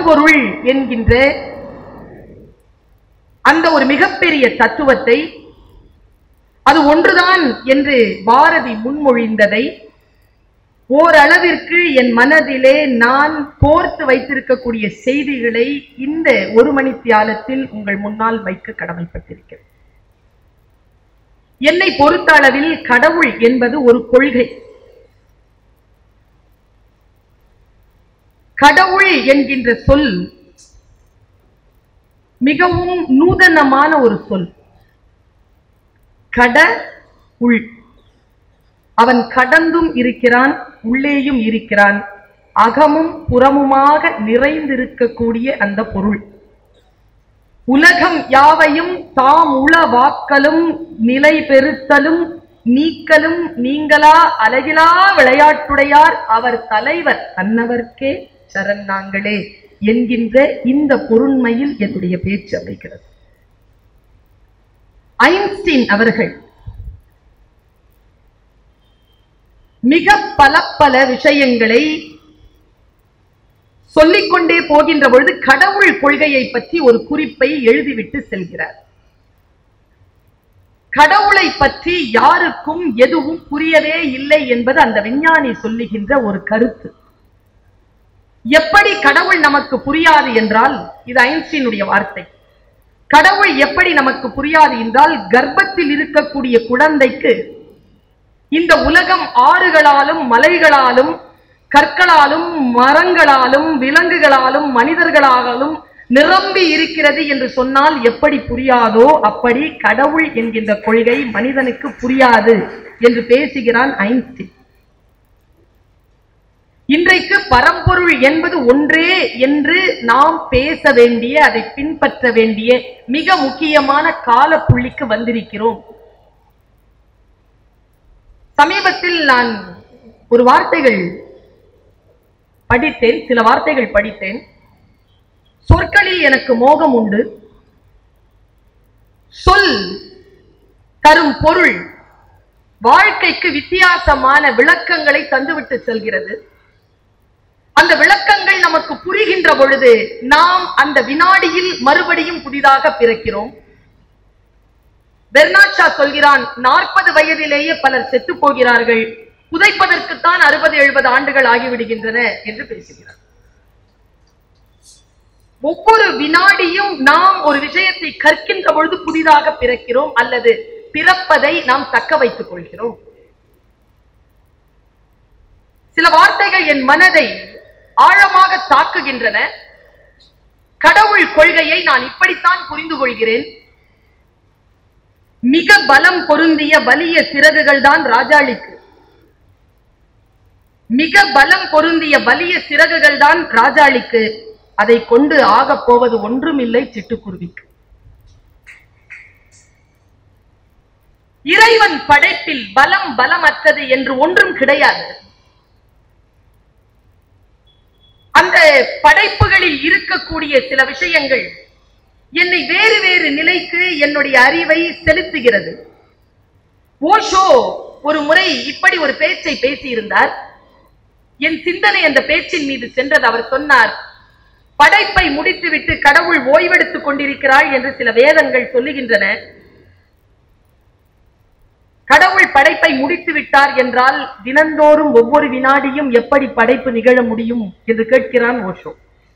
பரம்பொருள் என்கின்ற அந்த ஒரு மிகப்பெரிய தத்துவத்தை அது ஒன்றுதான் என்று பாரதி முன்மொழிந்ததை ஓரளவிற்கு என் மனதிலே நான் கோர்த்து வைத்திருக்கக்கூடிய செய்திகளை இந்த ஒரு மணி தியாலத்தில் உங்கள் முன்னால் வைக்க கடமைப்பட்டிருக்கிறேன் என்னை பொறுத்த அளவில் கடவுள் என்பது ஒரு கொள்கை கடவுள் என்கின்ற சொல் மிகவும் நூதனமான ஒரு சொல் கட உள் அவன் கடந்தும் இருக்கிறான் உள்ளேயும் இருக்கிறான் அகமும் புறமுமாக நிறைந்திருக்கக்கூடிய அந்த பொருள் உலகம் யாவையும் தாம் உள வாக்கலும் நிலை பெறுத்தலும் நீக்கலும் நீங்களா அழகிலா விளையாட்டுடையார் அவர் தலைவர் அன்னவர்க்கே சரண் நாங்களே என்கின்ற இந்த பொருண்மையில் என்னுடைய பேச்சு அமைகிறது ஐன்ஸ்டீன் அவர்கள் மிக பல பல விஷயங்களை சொல்லிக்கொண்டே போகின்ற பொழுது கடவுள் கொள்கையை பற்றி ஒரு குறிப்பை எழுதிவிட்டு செல்கிறார் கடவுளை பற்றி யாருக்கும் எதுவும் புரியவே இல்லை என்பது அந்த விஞ்ஞானி சொல்லுகின்ற ஒரு கருத்து எப்படி கடவுள் நமக்கு புரியாது என்றால் இது ஐன்ஸ்டீனுடைய வார்த்தை கடவுள் எப்படி நமக்கு புரியாது என்றால் கர்ப்பத்தில் இருக்கக்கூடிய குழந்தைக்கு இந்த உலகம் ஆறுகளாலும் மலைகளாலும் கற்களாலும் மரங்களாலும் விலங்குகளாலும் மனிதர்களாலும் நிரம்பி இருக்கிறது என்று சொன்னால் எப்படி புரியாதோ அப்படி கடவுள் என்கின்ற கொள்கை மனிதனுக்கு புரியாது என்று பேசுகிறான் ஐன்ஸ்டீன் இன்றைக்கு பரம்பொருள் என்பது ஒன்றே என்று நாம் பேச வேண்டிய அதை பின்பற்ற வேண்டிய மிக முக்கியமான கால புள்ளிக்கு வந்திருக்கிறோம் சமீபத்தில் நான் ஒரு வார்த்தைகள் படித்தேன் சில வார்த்தைகள் படித்தேன் சொற்களில் எனக்கு மோகம் உண்டு சொல் தரும் பொருள் வாழ்க்கைக்கு வித்தியாசமான விளக்கங்களை தந்துவிட்டு செல்கிறது அந்த விளக்கங்கள் நமக்கு புரிகின்ற பொழுது நாம் அந்த வினாடியில் மறுபடியும் புதிதாக பிறக்கிறோம் பெர்னாட் ஷா சொல்கிறான் நாற்பது வயதிலேயே பலர் செத்து போகிறார்கள் புதைப்பதற்குத்தான் அறுபது எழுபது ஆண்டுகள் ஆகிவிடுகின்றன என்று பேசுகிறார் ஒவ்வொரு வினாடியும் நாம் ஒரு விஷயத்தை கற்கின்ற பொழுது புதிதாக பிறக்கிறோம் அல்லது பிறப்பதை நாம் தக்க வைத்துக் கொள்கிறோம் சில வார்த்தைகள் என் மனதை ஆழமாக தாக்குகின்றன கடவுள் கொள்கையை நான் இப்படித்தான் புரிந்து கொள்கிறேன் மிக பலம் பொருந்திய வலிய சிறகுகள் தான் ராஜாளிக்கு மிக பலம் பொருந்திய வலிய சிறகுகள் தான் ராஜாளிக்கு அதை கொண்டு ஆகப் போவது ஒன்றுமில்லை சிட்டுக்குருவிக்கு இறைவன் படைப்பில் பலம் பலமற்றது என்று ஒன்றும் கிடையாது அந்த படைப்புகளில் இருக்கக்கூடிய சில விஷயங்கள் என்னை வேறு வேறு நிலைக்கு என்னுடைய அறிவை செலுத்துகிறது ஓஷோ ஒரு முறை இப்படி ஒரு பேச்சை பேசியிருந்தார் என் சிந்தனை அந்த பேச்சின் மீது சென்றது அவர் சொன்னார் படைப்பை முடித்துவிட்டு கடவுள் ஓய்வெடுத்துக் கொண்டிருக்கிறாள் என்று சில வேதங்கள் சொல்லுகின்றன கடவுள் படைப்பை முடித்து விட்டார் என்றால் தினந்தோறும் ஒவ்வொரு வினாடியும் எப்படி படைப்பு நிகழ முடியும் என்று கேட்கிறான் ஓஷோ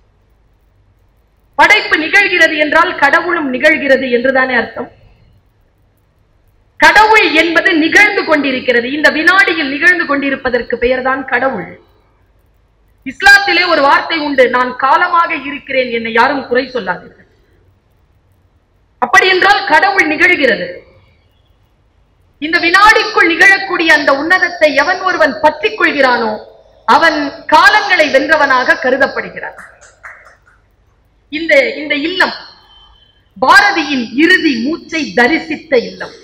படைப்பு நிகழ்கிறது என்றால் கடவுளும் நிகழ்கிறது என்றுதானே அர்த்தம் கடவுள் என்பது நிகழ்ந்து கொண்டிருக்கிறது இந்த வினாடியில் நிகழ்ந்து கொண்டிருப்பதற்கு பெயர்தான் கடவுள் இஸ்லாத்திலே ஒரு வார்த்தை உண்டு நான் காலமாக இருக்கிறேன் என்னை யாரும் குறை சொல்லாதீர்கள் அப்படி என்றால் கடவுள் நிகழ்கிறது இந்த வினாடிக்குள் நிகழக்கூடிய அந்த உன்னதத்தை எவன் ஒருவன் பற்றிக் கொள்கிறானோ அவன் காலங்களை வென்றவனாக கருதப்படுகிறான் இந்த இந்த இல்லம் பாரதியின் இறுதி மூச்சை தரிசித்த இல்லம்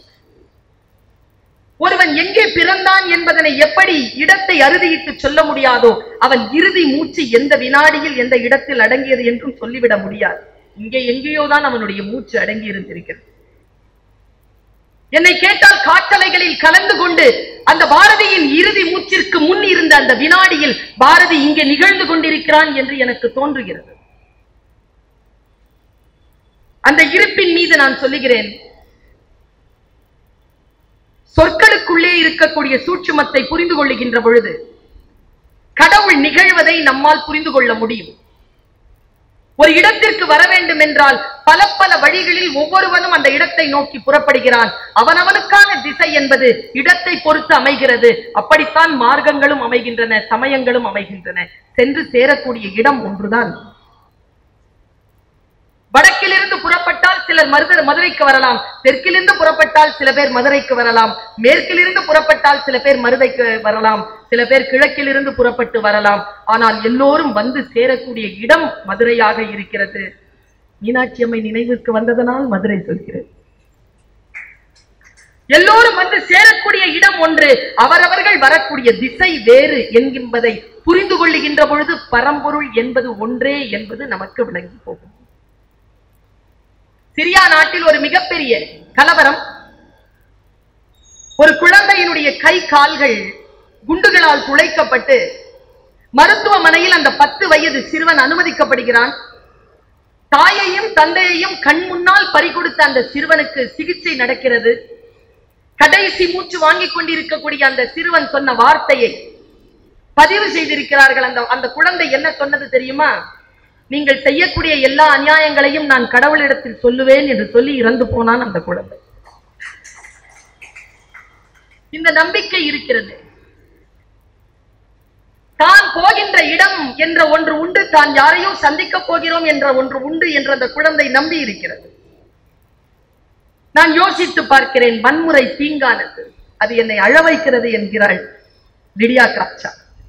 ஒருவன் எங்கே பிறந்தான் என்பதனை எப்படி இடத்தை அறுதியிட்டு சொல்ல முடியாதோ அவன் இறுதி மூச்சு எந்த வினாடியில் எந்த இடத்தில் அடங்கியது என்றும் சொல்லிவிட முடியாது இங்கே எங்கேயோ தான் அவனுடைய மூச்சு அடங்கி இருந்திருக்கிறது என்னை கேட்டால் காற்றலைகளில் கலந்து கொண்டு அந்த பாரதியின் இறுதி மூச்சிற்கு முன் இருந்த அந்த வினாடியில் பாரதி இங்கே நிகழ்ந்து கொண்டிருக்கிறான் என்று எனக்கு தோன்றுகிறது அந்த இருப்பின் மீது நான் சொல்லுகிறேன் சொற்களுக்குள்ளே இருக்கக்கூடிய சூட்சுமத்தை புரிந்து கொள்ளுகின்ற பொழுது கடவுள் நிகழ்வதை நம்மால் புரிந்து கொள்ள முடியும் ஒரு இடத்திற்கு வர வேண்டும் என்றால் பல பல வழிகளில் ஒவ்வொருவனும் அந்த இடத்தை நோக்கி புறப்படுகிறான் அவனவனுக்கான திசை என்பது இடத்தை பொறுத்து அமைகிறது அப்படித்தான் மார்க்கங்களும் அமைகின்றன சமயங்களும் அமைகின்றன சென்று சேரக்கூடிய இடம் ஒன்றுதான் வடக்கிலிருந்து புறப்பட்டால் சிலர் மருத மதுரைக்கு வரலாம் தெற்கிலிருந்து புறப்பட்டால் சில பேர் மதுரைக்கு வரலாம் மேற்கிலிருந்து புறப்பட்டால் சில பேர் மருதைக்கு வரலாம் சில பேர் கிழக்கிலிருந்து புறப்பட்டு வரலாம் ஆனால் எல்லோரும் வந்து சேரக்கூடிய இடம் மதுரையாக இருக்கிறது மீனாட்சி அம்மை நினைவிற்கு வந்ததனால் மதுரை சொல்கிறது எல்லோரும் வந்து சேரக்கூடிய இடம் ஒன்று அவரவர்கள் வரக்கூடிய திசை வேறு என்கின்பதை புரிந்து கொள்ளுகின்ற பொழுது பரம்பொருள் என்பது ஒன்றே என்பது நமக்கு விளங்கி போகும் சிரியா நாட்டில் ஒரு மிகப்பெரிய கலவரம் ஒரு குழந்தையினுடைய கை கால்கள் குண்டுகளால் துளைக்கப்பட்டு மருத்துவமனையில் அந்த பத்து வயது சிறுவன் அனுமதிக்கப்படுகிறான் தாயையும் தந்தையையும் கண் முன்னால் பறிகொடுத்த அந்த சிறுவனுக்கு சிகிச்சை நடக்கிறது கடைசி மூச்சு வாங்கிக் கொண்டிருக்கக்கூடிய அந்த சிறுவன் சொன்ன வார்த்தையை பதிவு செய்திருக்கிறார்கள் அந்த அந்த குழந்தை என்ன சொன்னது தெரியுமா நீங்கள் செய்யக்கூடிய எல்லா அநியாயங்களையும் நான் கடவுளிடத்தில் சொல்லுவேன் என்று சொல்லி இறந்து போனான் அந்த குழந்தை இந்த நம்பிக்கை இருக்கிறது தான் போகின்ற இடம் என்ற ஒன்று உண்டு தான் யாரையோ சந்திக்க போகிறோம் என்ற ஒன்று உண்டு என்ற அந்த குழந்தை நம்பி இருக்கிறது நான் யோசித்து பார்க்கிறேன் வன்முறை தீங்கானது அது என்னை அழ வைக்கிறது என்கிறாள் லிடியா கிராப்சா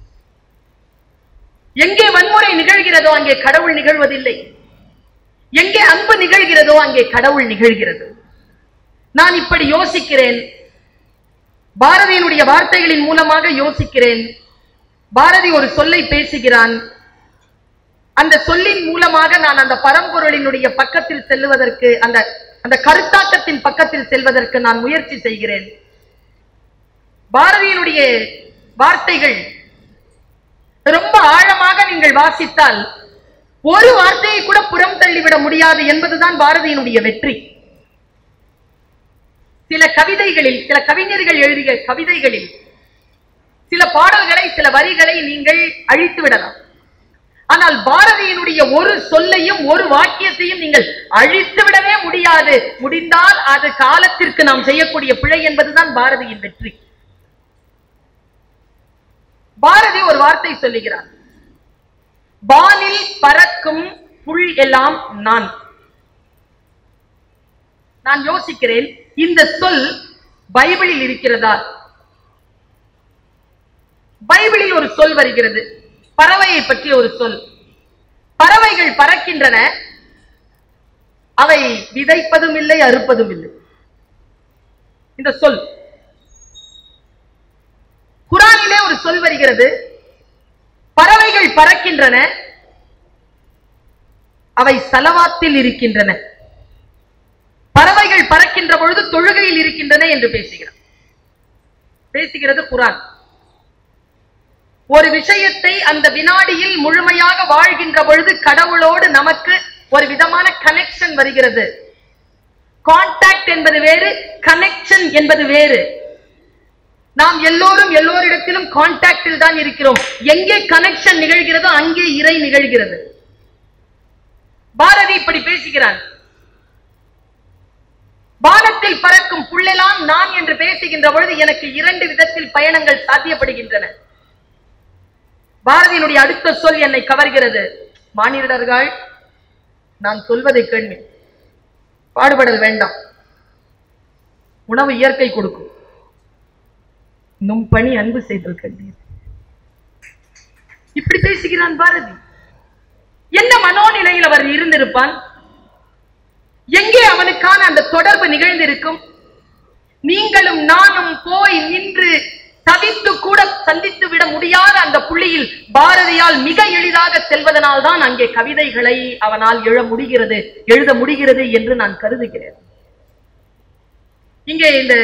எங்கே வன்முறை நிகழ்கிறதோ அங்கே கடவுள் நிகழ்வதில்லை எங்கே அன்பு நிகழ்கிறதோ அங்கே கடவுள் நிகழ்கிறது நான் இப்படி யோசிக்கிறேன் பாரதியினுடைய வார்த்தைகளின் மூலமாக யோசிக்கிறேன் பாரதி ஒரு சொல்லை பேசுகிறான் அந்த சொல்லின் மூலமாக நான் அந்த பரம்பொருளினுடைய பக்கத்தில் செல்லுவதற்கு அந்த அந்த கருத்தாக்கத்தின் பக்கத்தில் செல்வதற்கு நான் முயற்சி செய்கிறேன் பாரதியினுடைய வார்த்தைகள் ரொம்ப ஆழமாக நீங்கள் வாசித்தால் ஒரு வார்த்தையை கூட புறம் தள்ளிவிட முடியாது என்பதுதான் பாரதியினுடைய வெற்றி சில கவிதைகளில் சில கவிஞர்கள் எழுதிய கவிதைகளில் சில பாடல்களை சில வரிகளை நீங்கள் அழித்து விடலாம் ஆனால் பாரதியினுடைய ஒரு சொல்லையும் ஒரு வாக்கியத்தையும் நீங்கள் அழித்து விடவே முடியாது முடிந்தால் அது காலத்திற்கு நாம் செய்யக்கூடிய பிழை என்பதுதான் பாரதியின் வெற்றி பாரதி ஒரு வார்த்தை சொல்லுகிறார் வானில் பறக்கும் புல் எல்லாம் நான் நான் யோசிக்கிறேன் இந்த சொல் பைபிளில் இருக்கிறதா பைபிளில் ஒரு சொல் வருகிறது பறவையை பற்றிய ஒரு சொல் பறவைகள் பறக்கின்றன அவை விதைப்பதும் இல்லை அறுப்பதும் இல்லை இந்த சொல் குரானிலே ஒரு சொல் வருகிறது பறவைகள் பறக்கின்றன அவை சலவாத்தில் இருக்கின்றன பறவைகள் பறக்கின்ற பொழுது தொழுகையில் இருக்கின்றன என்று பேசுகிறார் பேசுகிறது குரான் ஒரு விஷயத்தை அந்த வினாடியில் முழுமையாக வாழ்கின்ற பொழுது கடவுளோடு நமக்கு ஒரு விதமான கனெக்ஷன் வருகிறது கான்டாக்ட் என்பது வேறு கனெக்ஷன் என்பது வேறு நாம் எல்லோரும் எல்லோரிடத்திலும் கான்டாக்டில் தான் இருக்கிறோம் எங்கே கனெக்ஷன் நிகழ்கிறதோ அங்கே இறை நிகழ்கிறது பாரதி இப்படி பேசுகிறான் வானத்தில் பறக்கும் புள்ளெல்லாம் நான் என்று பேசுகின்ற பொழுது எனக்கு இரண்டு விதத்தில் பயணங்கள் சாத்தியப்படுகின்றன பாரதியினுடைய அடுத்த சொல் என்னை கவர்கிறது மானிடர்கள் நான் சொல்வதை கேள்வி பாடுபடல் வேண்டாம் உணவு இயற்கை கொடுக்கும் நும் பணி அன்பு செய்தல் கண்டீர் இப்படி பேசுகிறான் பாரதி என்ன மனோநிலையில் அவர் இருந்திருப்பான் எங்கே அவனுக்கான அந்த தொடர்பு நிகழ்ந்திருக்கும் நீங்களும் நானும் போய் நின்று தவித்து கூட சந்தித்து விட முடியாத அந்த புள்ளியில் பாரதியால் மிக எளிதாக செல்வதனால் தான் அங்கே கவிதைகளை அவனால் எழ முடிகிறது எழுத முடிகிறது என்று நான் கருதுகிறேன் இங்கே இந்த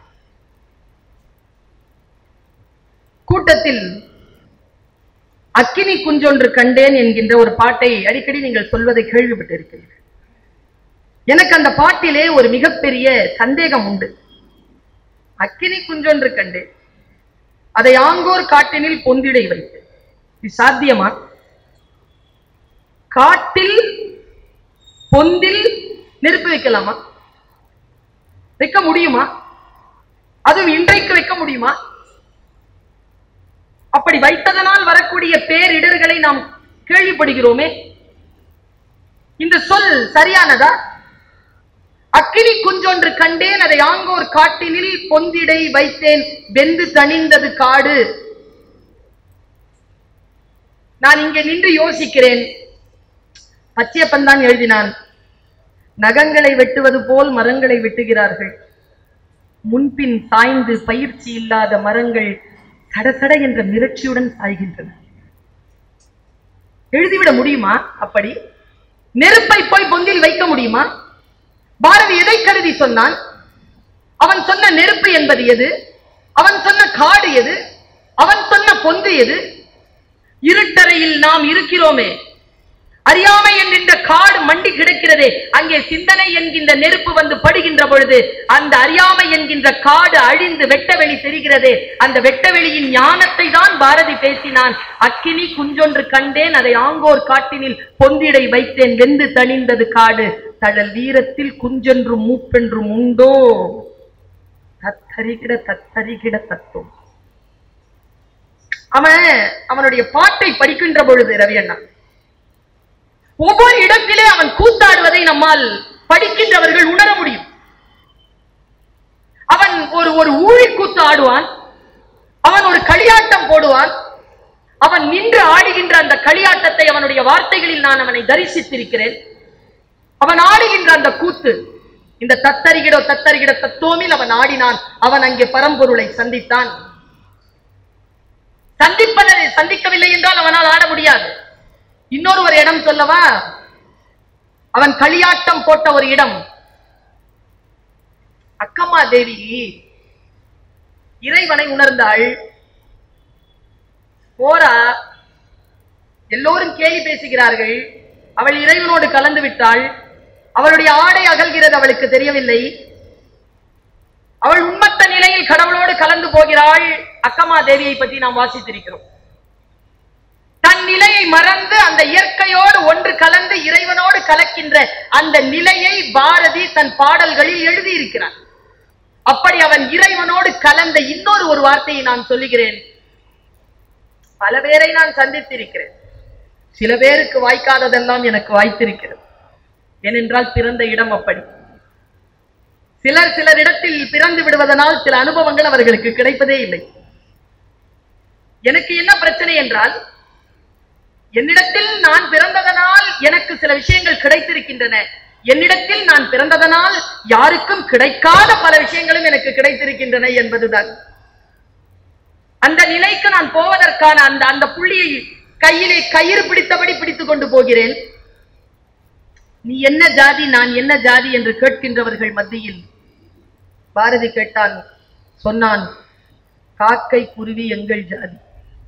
கூட்டத்தில் அக்கினி குஞ்சொன்று கண்டேன் என்கின்ற ஒரு பாட்டை அடிக்கடி நீங்கள் சொல்வதை கேள்விப்பட்டிருக்கிறீர்கள் எனக்கு அந்த பாட்டிலே ஒரு மிகப்பெரிய சந்தேகம் உண்டு அக்கினி குஞ்சொன்று கண்டு அதை ஆங்கோர் காட்டினில் பொந்திடை வைத்து இது சாத்தியமா காட்டில் பொந்தில் நெருப்பு வைக்கலாமா வைக்க முடியுமா அதுவும் இன்றைக்கு வைக்க முடியுமா அப்படி வைத்ததனால் வரக்கூடிய பேரிடர்களை நாம் கேள்விப்படுகிறோமே இந்த சொல் சரியானதா அக்கினி குஞ்சொன்று கண்டேன் அதை ஆங்கோர் காட்டினில் பொந்திடை வைத்தேன் வெந்து தணிந்தது காடு நான் இங்கே நின்று யோசிக்கிறேன் பச்சையப்பன் தான் எழுதினான் நகங்களை வெட்டுவது போல் மரங்களை வெட்டுகிறார்கள் முன்பின் சாய்ந்து பயிற்சி இல்லாத மரங்கள் சடசட என்ற மிரட்சியுடன் சாய்கின்றன எழுதிவிட முடியுமா அப்படி நெருப்பை போய் பொந்தில் வைக்க முடியுமா பாரதி எதை கருதி சொன்னான் அவன் சொன்ன நெருப்பு என்பது எது அவன் சொன்ன காடு எது அவன் சொன்ன பொந்து எது இருட்டறையில் நாம் இருக்கிறோமே அறியாமை என்கின்ற காடு மண்டி கிடக்கிறதே அங்கே சிந்தனை என்கின்ற நெருப்பு வந்து படுகின்ற பொழுது அந்த அறியாமை என்கின்ற காடு அழிந்து வெட்டவெளி தெரிகிறதே அந்த வெட்டவெளியின் ஞானத்தை தான் பாரதி பேசினான் அக்கினி குஞ்சொன்று கண்டேன் அதை ஆங்கோர் காட்டினில் பொந்திடை வைத்தேன் வெந்து தணிந்தது காடு தழல் வீரத்தில் குஞ்சென்றும் மூப்பென்றும் உண்டோ தத்தரிகிட தத்தரிகிட தத்துவம் அவன் அவனுடைய பாட்டை படிக்கின்ற பொழுது ரவி அண்ணா ஒவ்வொரு இடத்திலே அவன் கூத்தாடுவதை நம்மால் படிக்கின்றவர்கள் உணர முடியும் அவன் ஒரு ஒரு ஊழி கூத்து ஆடுவான் அவன் ஒரு களியாட்டம் போடுவான் அவன் நின்று ஆடுகின்ற அந்த களியாட்டத்தை அவனுடைய வார்த்தைகளில் நான் அவனை தரிசித்திருக்கிறேன் அவன் ஆடுகின்ற அந்த கூத்து இந்த தத்தரிகிடோ தத்தரிகிட தத்துவமில் அவன் ஆடினான் அவன் அங்கே பரம்பொருளை சந்தித்தான் சந்திப்பதை சந்திக்கவில்லை என்றால் அவனால் ஆட முடியாது இன்னொரு ஒரு இடம் சொல்லவா அவன் களியாட்டம் போட்ட ஒரு இடம் அக்கம்மா தேவி இறைவனை உணர்ந்தாள் போரா எல்லோரும் கேலி பேசுகிறார்கள் அவள் இறைவனோடு கலந்து விட்டாள் அவளுடைய ஆடை அகல்கிறது அவளுக்கு தெரியவில்லை அவள் உண்மத்த நிலையில் கடவுளோடு கலந்து போகிறாள் அக்கம்மா தேவியை பற்றி நாம் வாசித்திருக்கிறோம் தன் நிலையை மறந்து அந்த இயற்கையோடு ஒன்று கலந்து இறைவனோடு கலக்கின்ற அந்த நிலையை பாரதி தன் பாடல்களில் எழுதியிருக்கிறார் அப்படி அவன் இறைவனோடு கலந்த இன்னொரு ஒரு வார்த்தையை நான் சொல்லுகிறேன் பல பேரை நான் சந்தித்திருக்கிறேன் சில பேருக்கு வாய்க்காததெல்லாம் எனக்கு வாய்த்திருக்கிறது ஏனென்றால் பிறந்த இடம் அப்படி சிலர் சிலர் இடத்தில் பிறந்து விடுவதனால் சில அனுபவங்கள் அவர்களுக்கு கிடைப்பதே இல்லை எனக்கு என்ன பிரச்சனை என்றால் என்னிடத்தில் நான் பிறந்ததனால் எனக்கு சில விஷயங்கள் கிடைத்திருக்கின்றன என்னிடத்தில் நான் பிறந்ததனால் யாருக்கும் கிடைக்காத பல விஷயங்களும் எனக்கு கிடைத்திருக்கின்றன என்பதுதான் அந்த நிலைக்கு நான் போவதற்கான அந்த அந்த புள்ளியை கையிலே கயிறு பிடித்தபடி பிடித்துக் கொண்டு போகிறேன் நீ என்ன ஜாதி நான் என்ன ஜாதி என்று கேட்கின்றவர்கள் மத்தியில் பாரதி கேட்டான் சொன்னான் காக்கை குருவி எங்கள் ஜாதி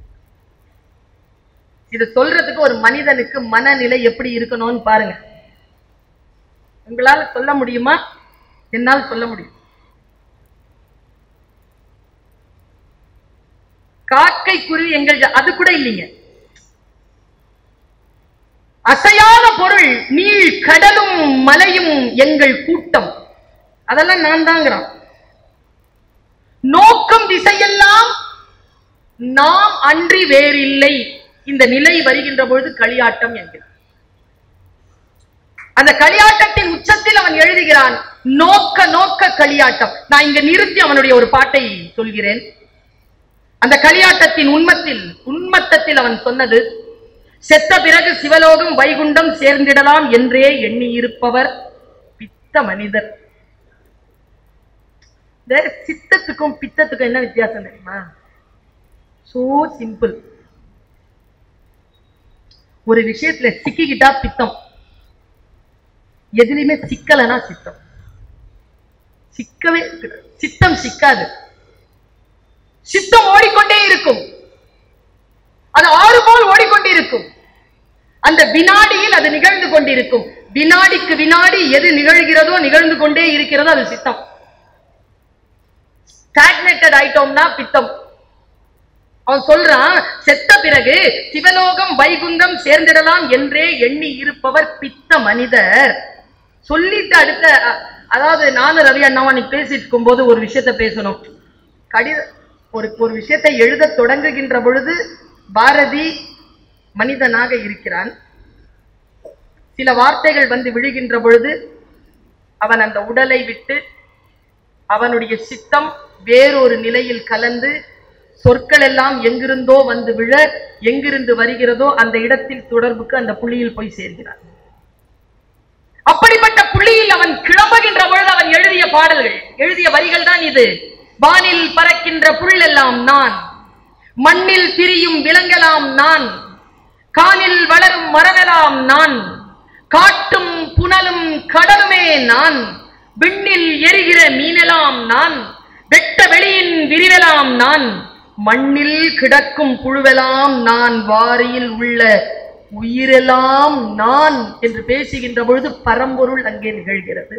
இது சொல்றதுக்கு ஒரு மனிதனுக்கு மனநிலை எப்படி இருக்கணும்னு பாருங்க உங்களால சொல்ல முடியுமா என்னால் சொல்ல முடியும் காக்கை குருவி எங்கள் ஜா- அது கூட இல்லைங்க அசையாத பொருள் நீள் கடலும் மலையும் எங்கள் கூட்டம் அதெல்லாம் நான் தாங்கிறான் நோக்கம் திசையெல்லாம் நாம் அன்றி வேறில்லை இந்த நிலை வருகின்ற பொழுது களியாட்டம் என்கிறார் அந்த களியாட்டத்தின் உச்சத்தில் அவன் எழுதுகிறான் நோக்க நோக்க களியாட்டம் நான் இங்க நிறுத்தி அவனுடைய ஒரு பாட்டை சொல்கிறேன் அந்த களியாட்டத்தின் உண்மத்தில் உண்மத்தத்தில் அவன் சொன்னது செத்த பிறகு சிவலோகம் வைகுண்டம் சேர்ந்திடலாம் என்றே எண்ணி இருப்பவர் பித்த மனிதர் இந்த சித்தத்துக்கும் பித்தத்துக்கும் என்ன வித்தியாசம் தெரியுமா சோ சிம்பிள் ஒரு விஷயத்துல சிக்கிக்கிட்டா பித்தம் எதுலையுமே சிக்கலனா சித்தம் சிக்கவே இருக்காது. சித்தம் சிக்காது சித்தம் ஓடிக்கொண்டே இருக்கும் அது ஆறு போல் ஓடிக்கொண்டிருக்கும் அந்த வினாடியில் அது நிகழ்ந்து கொண்டிருக்கும் வினாடிக்கு வினாடி எது நிகழ்கிறதோ நிகழ்ந்து கொண்டே இருக்கிறதோ அது சித்தம் ஸ்டாக்னேட்டட் ஐட்டம்னா பித்தம் அவன் சொல்றான் செத்த பிறகு சிவலோகம் வைகுந்தம் சேர்ந்திடலாம் என்றே எண்ணி இருப்பவர் பித்த மனிதர் சொல்லிட்டு அடுத்த அ- அதாவது நானும் ரவி அண்ணாவும் அன்னைக்கு பேசிட்டு இருக்கும்போது ஒரு விஷயத்த பேசணும் கடித ஒரு ஒரு விஷயத்தை எழுத தொடங்குகின்ற பொழுது பாரதி மனிதனாக இருக்கிறான் சில வார்த்தைகள் வந்து விழுகின்ற பொழுது அவன் அந்த உடலை விட்டு அவனுடைய சித்தம் வேறொரு நிலையில் கலந்து சொற்கள் எல்லாம் எங்கிருந்தோ வந்து விழ எங்கிருந்து வருகிறதோ அந்த இடத்தில் தொடர்புக்கு அந்த புள்ளியில் போய் சேர்கிறான் அப்படிப்பட்ட புள்ளியில் அவன் கிளம்புகின்ற பொழுது அவன் எழுதிய பாடல்கள் எழுதிய வரிகள் தான் இது வானில் பறக்கின்ற புல்லெல்லாம் நான் மண்ணில் திரியும் விலங்கெல்லாம் நான் கானில் வளரும் மரமெல்லாம் நான் காட்டும் புனலும் கடலுமே நான் விண்ணில் எரிகிற மீனெல்லாம் நான் வெட்ட வெளியின் விரிவெல்லாம் நான் மண்ணில் கிடக்கும் புழுவெல்லாம் நான் வாரியில் உள்ள உயிரெல்லாம் நான் என்று பேசுகின்ற பொழுது பரம்பொருள் அங்கே நிகழ்கிறது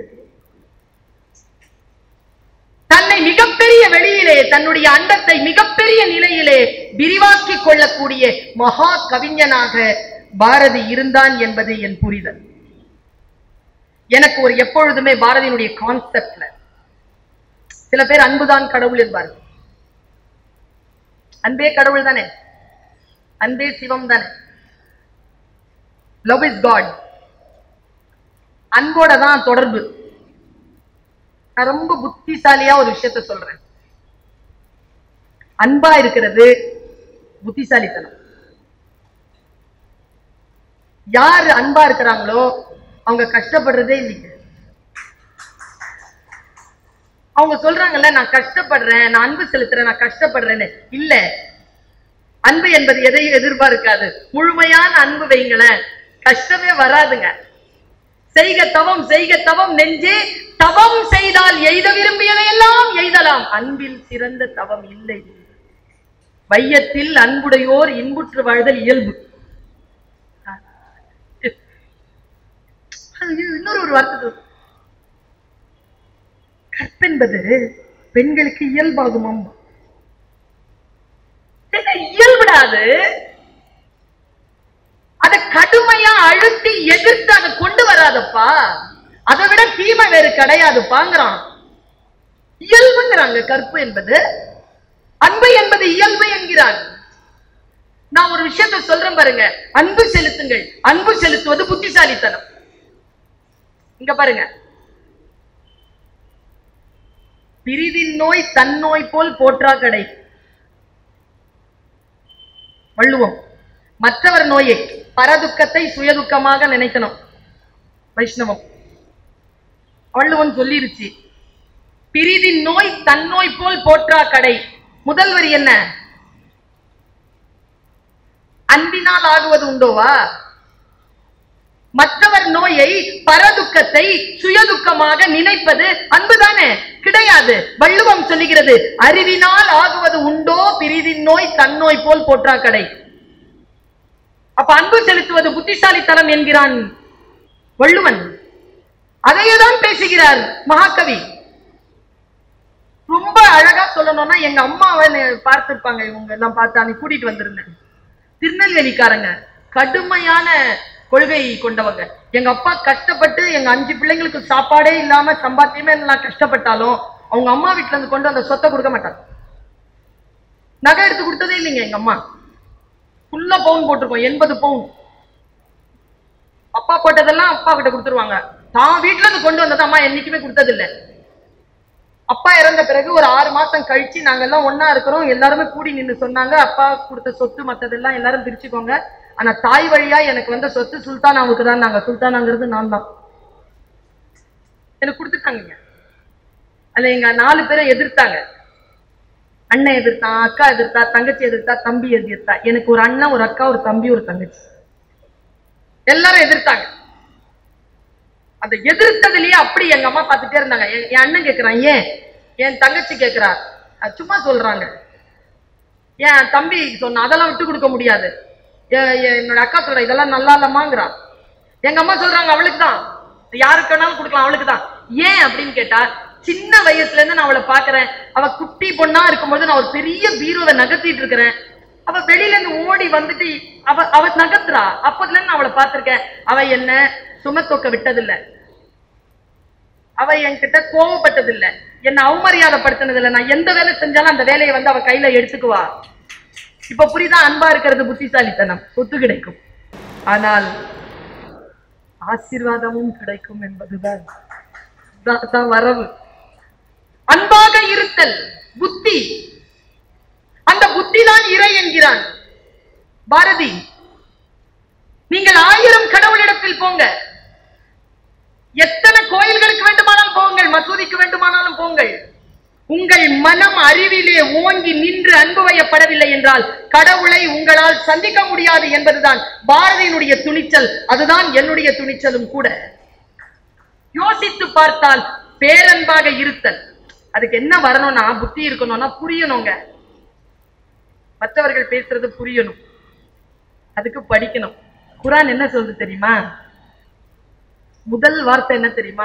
தன்னை மிகப்பெரிய வெளியிலே தன்னுடைய அண்டத்தை மிகப்பெரிய நிலையிலே விரிவாக்கிக் கொள்ளக்கூடிய மகா கவிஞனாக பாரதி இருந்தான் என்பது என் புரிதல் எனக்கு ஒரு எப்பொழுதுமே பாரதியினுடைய கான்செப்ட்ல சில பேர் அன்புதான் கடவுள் என்பார்கள் அன்பே கடவுள் தானே அன்பே சிவம் தானே லவ் இஸ் காட் அன்போட தான் தொடர்பு நான் ரொம்ப புத்திசாலியா ஒரு விஷயத்த சொல்றேன் அன்பா இருக்கிறது புத்திசாலித்தனம் யார் அன்பா இருக்கிறாங்களோ அவங்க கஷ்டப்படுறதே இல்லைங்க அவங்க சொல்றாங்கல்ல நான் கஷ்டப்படுறேன் நான் அன்பு செலுத்துறேன் நான் கஷ்டப்படுறேன்னு இல்ல அன்பு என்பது எதையும் எதிர்பார்க்காது முழுமையான அன்பு வைங்களேன் கஷ்டமே வராதுங்க செய்க தவம் செய்க தவம் நெஞ்சே தவம் செய்தால் எய்த விரும்பியதையெல்லாம் எய்தலாம் அன்பில் சிறந்த தவம் இல்லை வையத்தில் அன்புடையோர் இன்புற்று வாழ்தல் இயல்பு அது இன்னொரு ஒரு வார்த்தை சொல்லு. கற்பென்பது பெண்களுக்கு இயல்பாகுமாம் என்ன இயல்படாது அத கடுமையா அழுத்தி எதிர்த்து அதை கொண்டு வராதப்பா அதை விட தீமை வேறு கிடையாதுப்பாங்கிறான் இயல்புங்கிறாங்க கற்பு என்பது அன்பு என்பது இயல்பு என்கிறான் நான் ஒரு விஷயத்தை சொல்றேன் பாருங்க அன்பு செலுத்துங்கள் அன்பு செலுத்துவது புத்திசாலித்தனம் இங்க பாருங்க பிரிதின் நோய் தன்னோய் போல் போற்றா கடை வள்ளுவம் மற்றவர் நோயை பரதுக்கத்தை சுயதுக்கமாக நினைக்கணும் வைஷ்ணவம் வள்ளுவன் சொல்லிருச்சு பிரிதின் நோய் தன்னோய் போல் போற்றா கடை முதல் வரி என்ன அன்பினால் ஆகுவது உண்டோவா மற்றவர் நோயை பரதுக்கத்தை சுயதுக்கமாக நினைப்பது அன்புதானே கிடையாது வள்ளுவம் சொல்லுகிறது அறிவினால் ஆகுவது உண்டோ பிரிதின் நோய் தன்னோய் போல் போற்றா கடை அப்ப அன்பு செலுத்துவது புத்திசாலித்தனம் என்கிறான் வள்ளுவன் அதையேதான் பேசுகிறார் மகாகவி ரொம்ப அழகா சொல்லணும்னா எங்க அம்மாவை பார்த்திருப்பாங்க இவங்க எல்லாம் பார்த்து அன்னைக்கு கூட்டிட்டு வந்திருந்தேன் திருநெல்வேலிக்காரங்க கடுமையான கொள்கை கொண்டவங்க எங்க அப்பா கஷ்டப்பட்டு எங்க அஞ்சு பிள்ளைங்களுக்கு சாப்பாடே இல்லாம சம்பாத்தியமே எல்லாம் கஷ்டப்பட்டாலும் அவங்க அம்மா வீட்டுல இருந்து கொண்டு அந்த சொத்தை கொடுக்க மாட்டாங்க நகை எடுத்து கொடுத்ததே இல்லைங்க எங்க அம்மா ஃபுல்லா பவுன் போட்டிருக்கோம் எண்பது பவுன் அப்பா போட்டதெல்லாம் அப்பா கிட்ட கொடுத்துருவாங்க தான் வீட்டுல இருந்து கொண்டு வந்தது அம்மா என்னைக்குமே கொடுத்தது இல்ல அப்பா இறந்த பிறகு ஒரு ஆறு மாசம் கழிச்சு நாங்க எல்லாம் ஒண்ணா இருக்கிறோம் எல்லாருமே கூடி நின்னு சொன்னாங்க அப்பா கொடுத்த சொத்து மத்ததெல்லாம் எல்லாரும் பிரிச்சுக்கோங்க ஆனா தாய் வழியா எனக்கு வந்த சொத்து சுல்தானாவுக்கு தான் நாங்க சுல்தானாங்கிறது நான் தான் எனக்கு கொடுத்துட்டாங்க அதுல எங்க நாலு பேரை எதிர்த்தாங்க அண்ணன் எதிர்த்தான் அக்கா எதிர்த்தா தங்கச்சி எதிர்த்தா தம்பி எதிர்த்தா எனக்கு ஒரு அண்ணன் ஒரு அக்கா ஒரு தம்பி ஒரு தங்கச்சி எல்லாரும் எதிர்த்தாங்க அந்த எதிர்த்ததுலயே அப்படி எங்க அம்மா பார்த்துட்டே இருந்தாங்க என் என் அண்ணன் கேக்குறான் ஏன் என் தங்கச்சி கேக்குறா அது சும்மா சொல்றாங்க என் தம்பி சொன்ன அதெல்லாம் விட்டு கொடுக்க முடியாது எ- எ- என்னோட அக்கா சொல்ற இதெல்லாம் நல்லா இல்லம்மாங்கிறா எங்க அம்மா சொல்றாங்க அவளுக்கு தான் யாருக்கு வேணாலும் கொடுக்கலாம் அவளுக்கு தான் ஏன் அப்படின்னு கேட்டா சின்ன வயசுல இருந்து நான் அவளை பாக்குறேன் அவ குட்டி பொண்ணா இருக்கும்போது நான் ஒரு பெரிய பீரோவை நகர்த்திட்டு இருக்கிறேன் அவ வெளியில இருந்து ஓடி வந்துட்டு அவ அவ நகர்த்துறா அப்பதுல இருந்து நான் அவளை பார்த்திருக்கேன் அவ என்ன சுமத்தொக்க விட்டதில்லை அவ என்கிட்ட கோவப்பட்டதில்லை என்ன அவமரியாதைப்படுத்தினதில்லை நான் எந்த வேலை செஞ்சாலும் அந்த வேலையை வந்து அவ கையில எடுத்துக்குவா இப்ப புரியுதா அன்பா இருக்கிறது புத்திசாலித்தனம் சொத்து கிடைக்கும் ஆனால் ஆசீர்வாதமும் கிடைக்கும் என்பதுதான் தான் தான் வரவு அன்பாக இருத்தல் புத்தி அந்த புத்தி தான் இறை என்கிறான் பாரதி நீங்கள் ஆயிரம் கடவுளிடத்தில் போங்க எத்தனை கோயில்களுக்கு வேண்டுமானாலும் போங்கள் மசூதிக்கு வேண்டுமானாலும் போங்கள் உங்கள் மனம் அறிவிலே ஓங்கி நின்று அன்பு வயப்படவில்லை என்றால் கடவுளை உங்களால் சந்திக்க முடியாது என்பதுதான் பாரதியினுடைய துணிச்சல் அதுதான் என்னுடைய துணிச்சலும் கூட யோசித்து பார்த்தால் பேரன்பாக இருத்தல் அதுக்கு என்ன வரணும்னா புத்தி இருக்கணும்னா புரியணுங்க மற்றவர்கள் பேசுறது புரியணும் அதுக்கு படிக்கணும் குரான் என்ன சொல்லுது தெரியுமா முதல் வார்த்தை என்ன தெரியுமா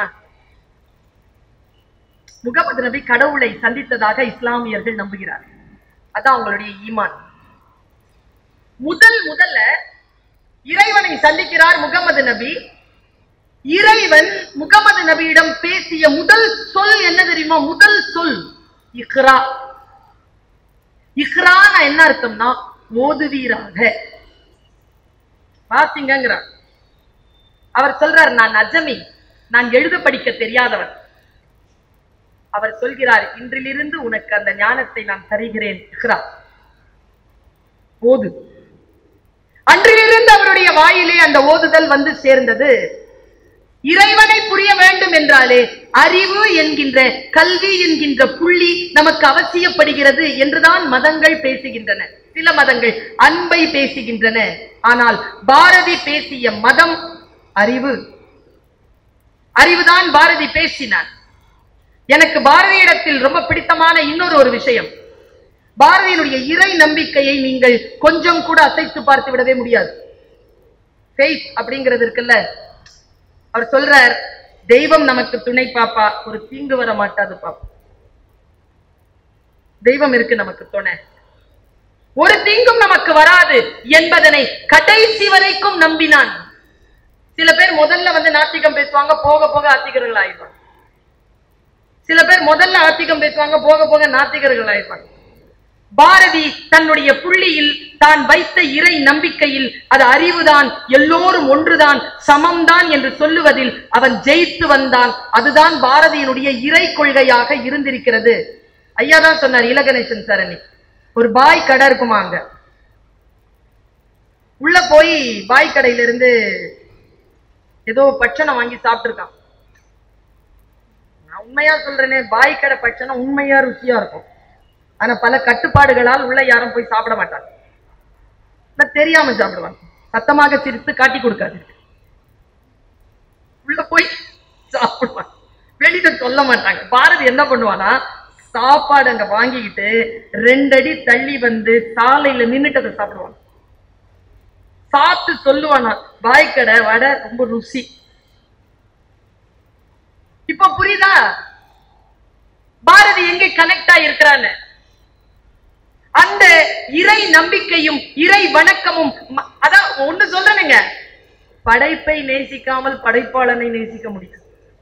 முகமது நபி கடவுளை சந்தித்ததாக இஸ்லாமியர்கள் நம்புகிறார்கள் அதான் அவங்களுடைய ஈமான் முதல் முதல்ல இறைவனை சந்திக்கிறார் முகமது நபி இறைவன் முகமது நபியிடம் பேசிய முதல் சொல் என்ன தெரியுமா முதல் சொல் இக்ரா இக்ரான என்ன அர்த்தம்னா ஓதுவீராக வாசிங்கிறார் அவர் சொல்றார் நான் அஜமி நான் எழுத படிக்க தெரியாதவன் அவர் சொல்கிறார் இன்றிலிருந்து உனக்கு அந்த ஞானத்தை நான் தருகிறேன் இக்ரா ஓது அன்றிலிருந்து அவருடைய வாயிலே அந்த ஓதுதல் வந்து சேர்ந்தது இறைவனை புரிய வேண்டும் என்றாலே அறிவு என்கின்ற கல்வி என்கின்ற புள்ளி நமக்கு அவசியப்படுகிறது என்றுதான் மதங்கள் பேசுகின்றன சில மதங்கள் அன்பை பேசுகின்றன ஆனால் பாரதி பேசிய மதம் அறிவு அறிவுதான் பாரதி பேசினான் எனக்கு பாரதியிடத்தில் ரொம்ப பிடித்தமான இன்னொரு ஒரு விஷயம் பாரதியினுடைய இறை நம்பிக்கையை நீங்கள் கொஞ்சம் கூட அசைத்து பார்த்து விடவே முடியாது ஃபெய்த் அப்படிங்கிறது இருக்குல்ல அவர் சொல்றார் தெய்வம் நமக்கு துணை பாப்பா ஒரு தீங்கு வர மாட்டாது பாப்பா தெய்வம் இருக்கு நமக்கு துணை ஒரு தீங்கும் நமக்கு வராது என்பதனை கடைசி வரைக்கும் நம்பினான் சில பேர் முதல்ல வந்து நாத்திகம் பேசுவாங்க போக போக ஆத்திகர்கள் ஆயிடுவாங்க சில பேர் முதல்ல ஆத்திகம் பேசுவாங்க போக போக நாத்திகர்கள் ஆயிடுவாங்க பாரதி தன்னுடைய புள்ளியில் தான் வைத்த இறை நம்பிக்கையில் அது அறிவுதான் எல்லோரும் ஒன்றுதான் சமம்தான் என்று சொல்லுவதில் அவன் ஜெயித்து வந்தான் அதுதான் பாரதியினுடைய இறை கொள்கையாக இருந்திருக்கிறது ஐயா தான் சொன்னார் இலகணேசன் சரணி ஒரு பாய் கடை இருக்குமா அங்க உள்ள போய் பாய் கடையில இருந்து ஏதோ பட்சணம் வாங்கி சாப்பிட்டுருக்கான் நான் உண்மையா சொல்றேனே பாய் கடை பட்சணம் உண்மையா ருசியா இருக்கும் ஆனா பல கட்டுப்பாடுகளால் உள்ள யாரும் போய் சாப்பிட மாட்டாங்க ஆனா தெரியாம சாப்பிடுவாங்க சத்தமாக சிரித்து காட்டி கொடுக்காது உள்ள போய் சாப்பிடுவாங்க வெளியில சொல்ல மாட்டாங்க பாரதி என்ன பண்ணுவானா சாப்பாடு அங்க வாங்கிக்கிட்டு ரெண்டடி தள்ளி வந்து சாலையில நின்னுட்டு அதை சாப்பிடுவான் சாப்பிட்டு சொல்லுவானா வாய்க்கடை வடை ரொம்ப ருசி இப்ப புரியுதா பாரதி எங்க கனெக்ட் ஆயிருக்கிறான்னு அந்த இறை நம்பிக்கையும் இறை வணக்கமும் ம- அதான் ஒண்ணு சொல்றேனுங்க படைப்பை நேசிக்காமல் படைப்பாளனை நேசிக்க முடியும்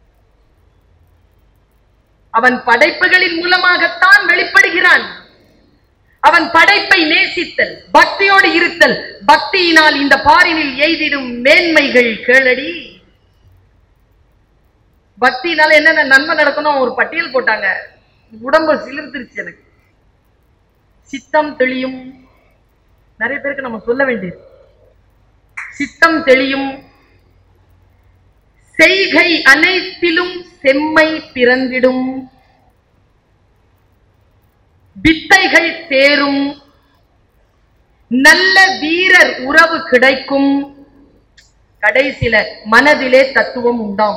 அவன் படைப்புகளின் மூலமாகத்தான் வெளிப்படுகிறான் அவன் படைப்பை நேசித்தல் பக்தியோடு இருத்தல் பக்தியினால் இந்த பாரினில் எய்திடும் மேன்மைகள் கேளடி பக்தியினால என்னென்ன நன்மை நடக்கணும் ஒரு பட்டியல் போட்டாங்க உடம்பு சிலிர்த்துருச்சு எனக்கு சித்தம் தெளியும் நிறைய பேருக்கு நம்ம சொல்ல வேண்டியது சித்தம் தெளியும் செய்கை அனைத்திலும் செம்மை பிறந்திடும் வித்தைகள் தேரும் நல்ல வீரர் உறவு கிடைக்கும் கடைசில மனதிலே தத்துவம் உண்டாம்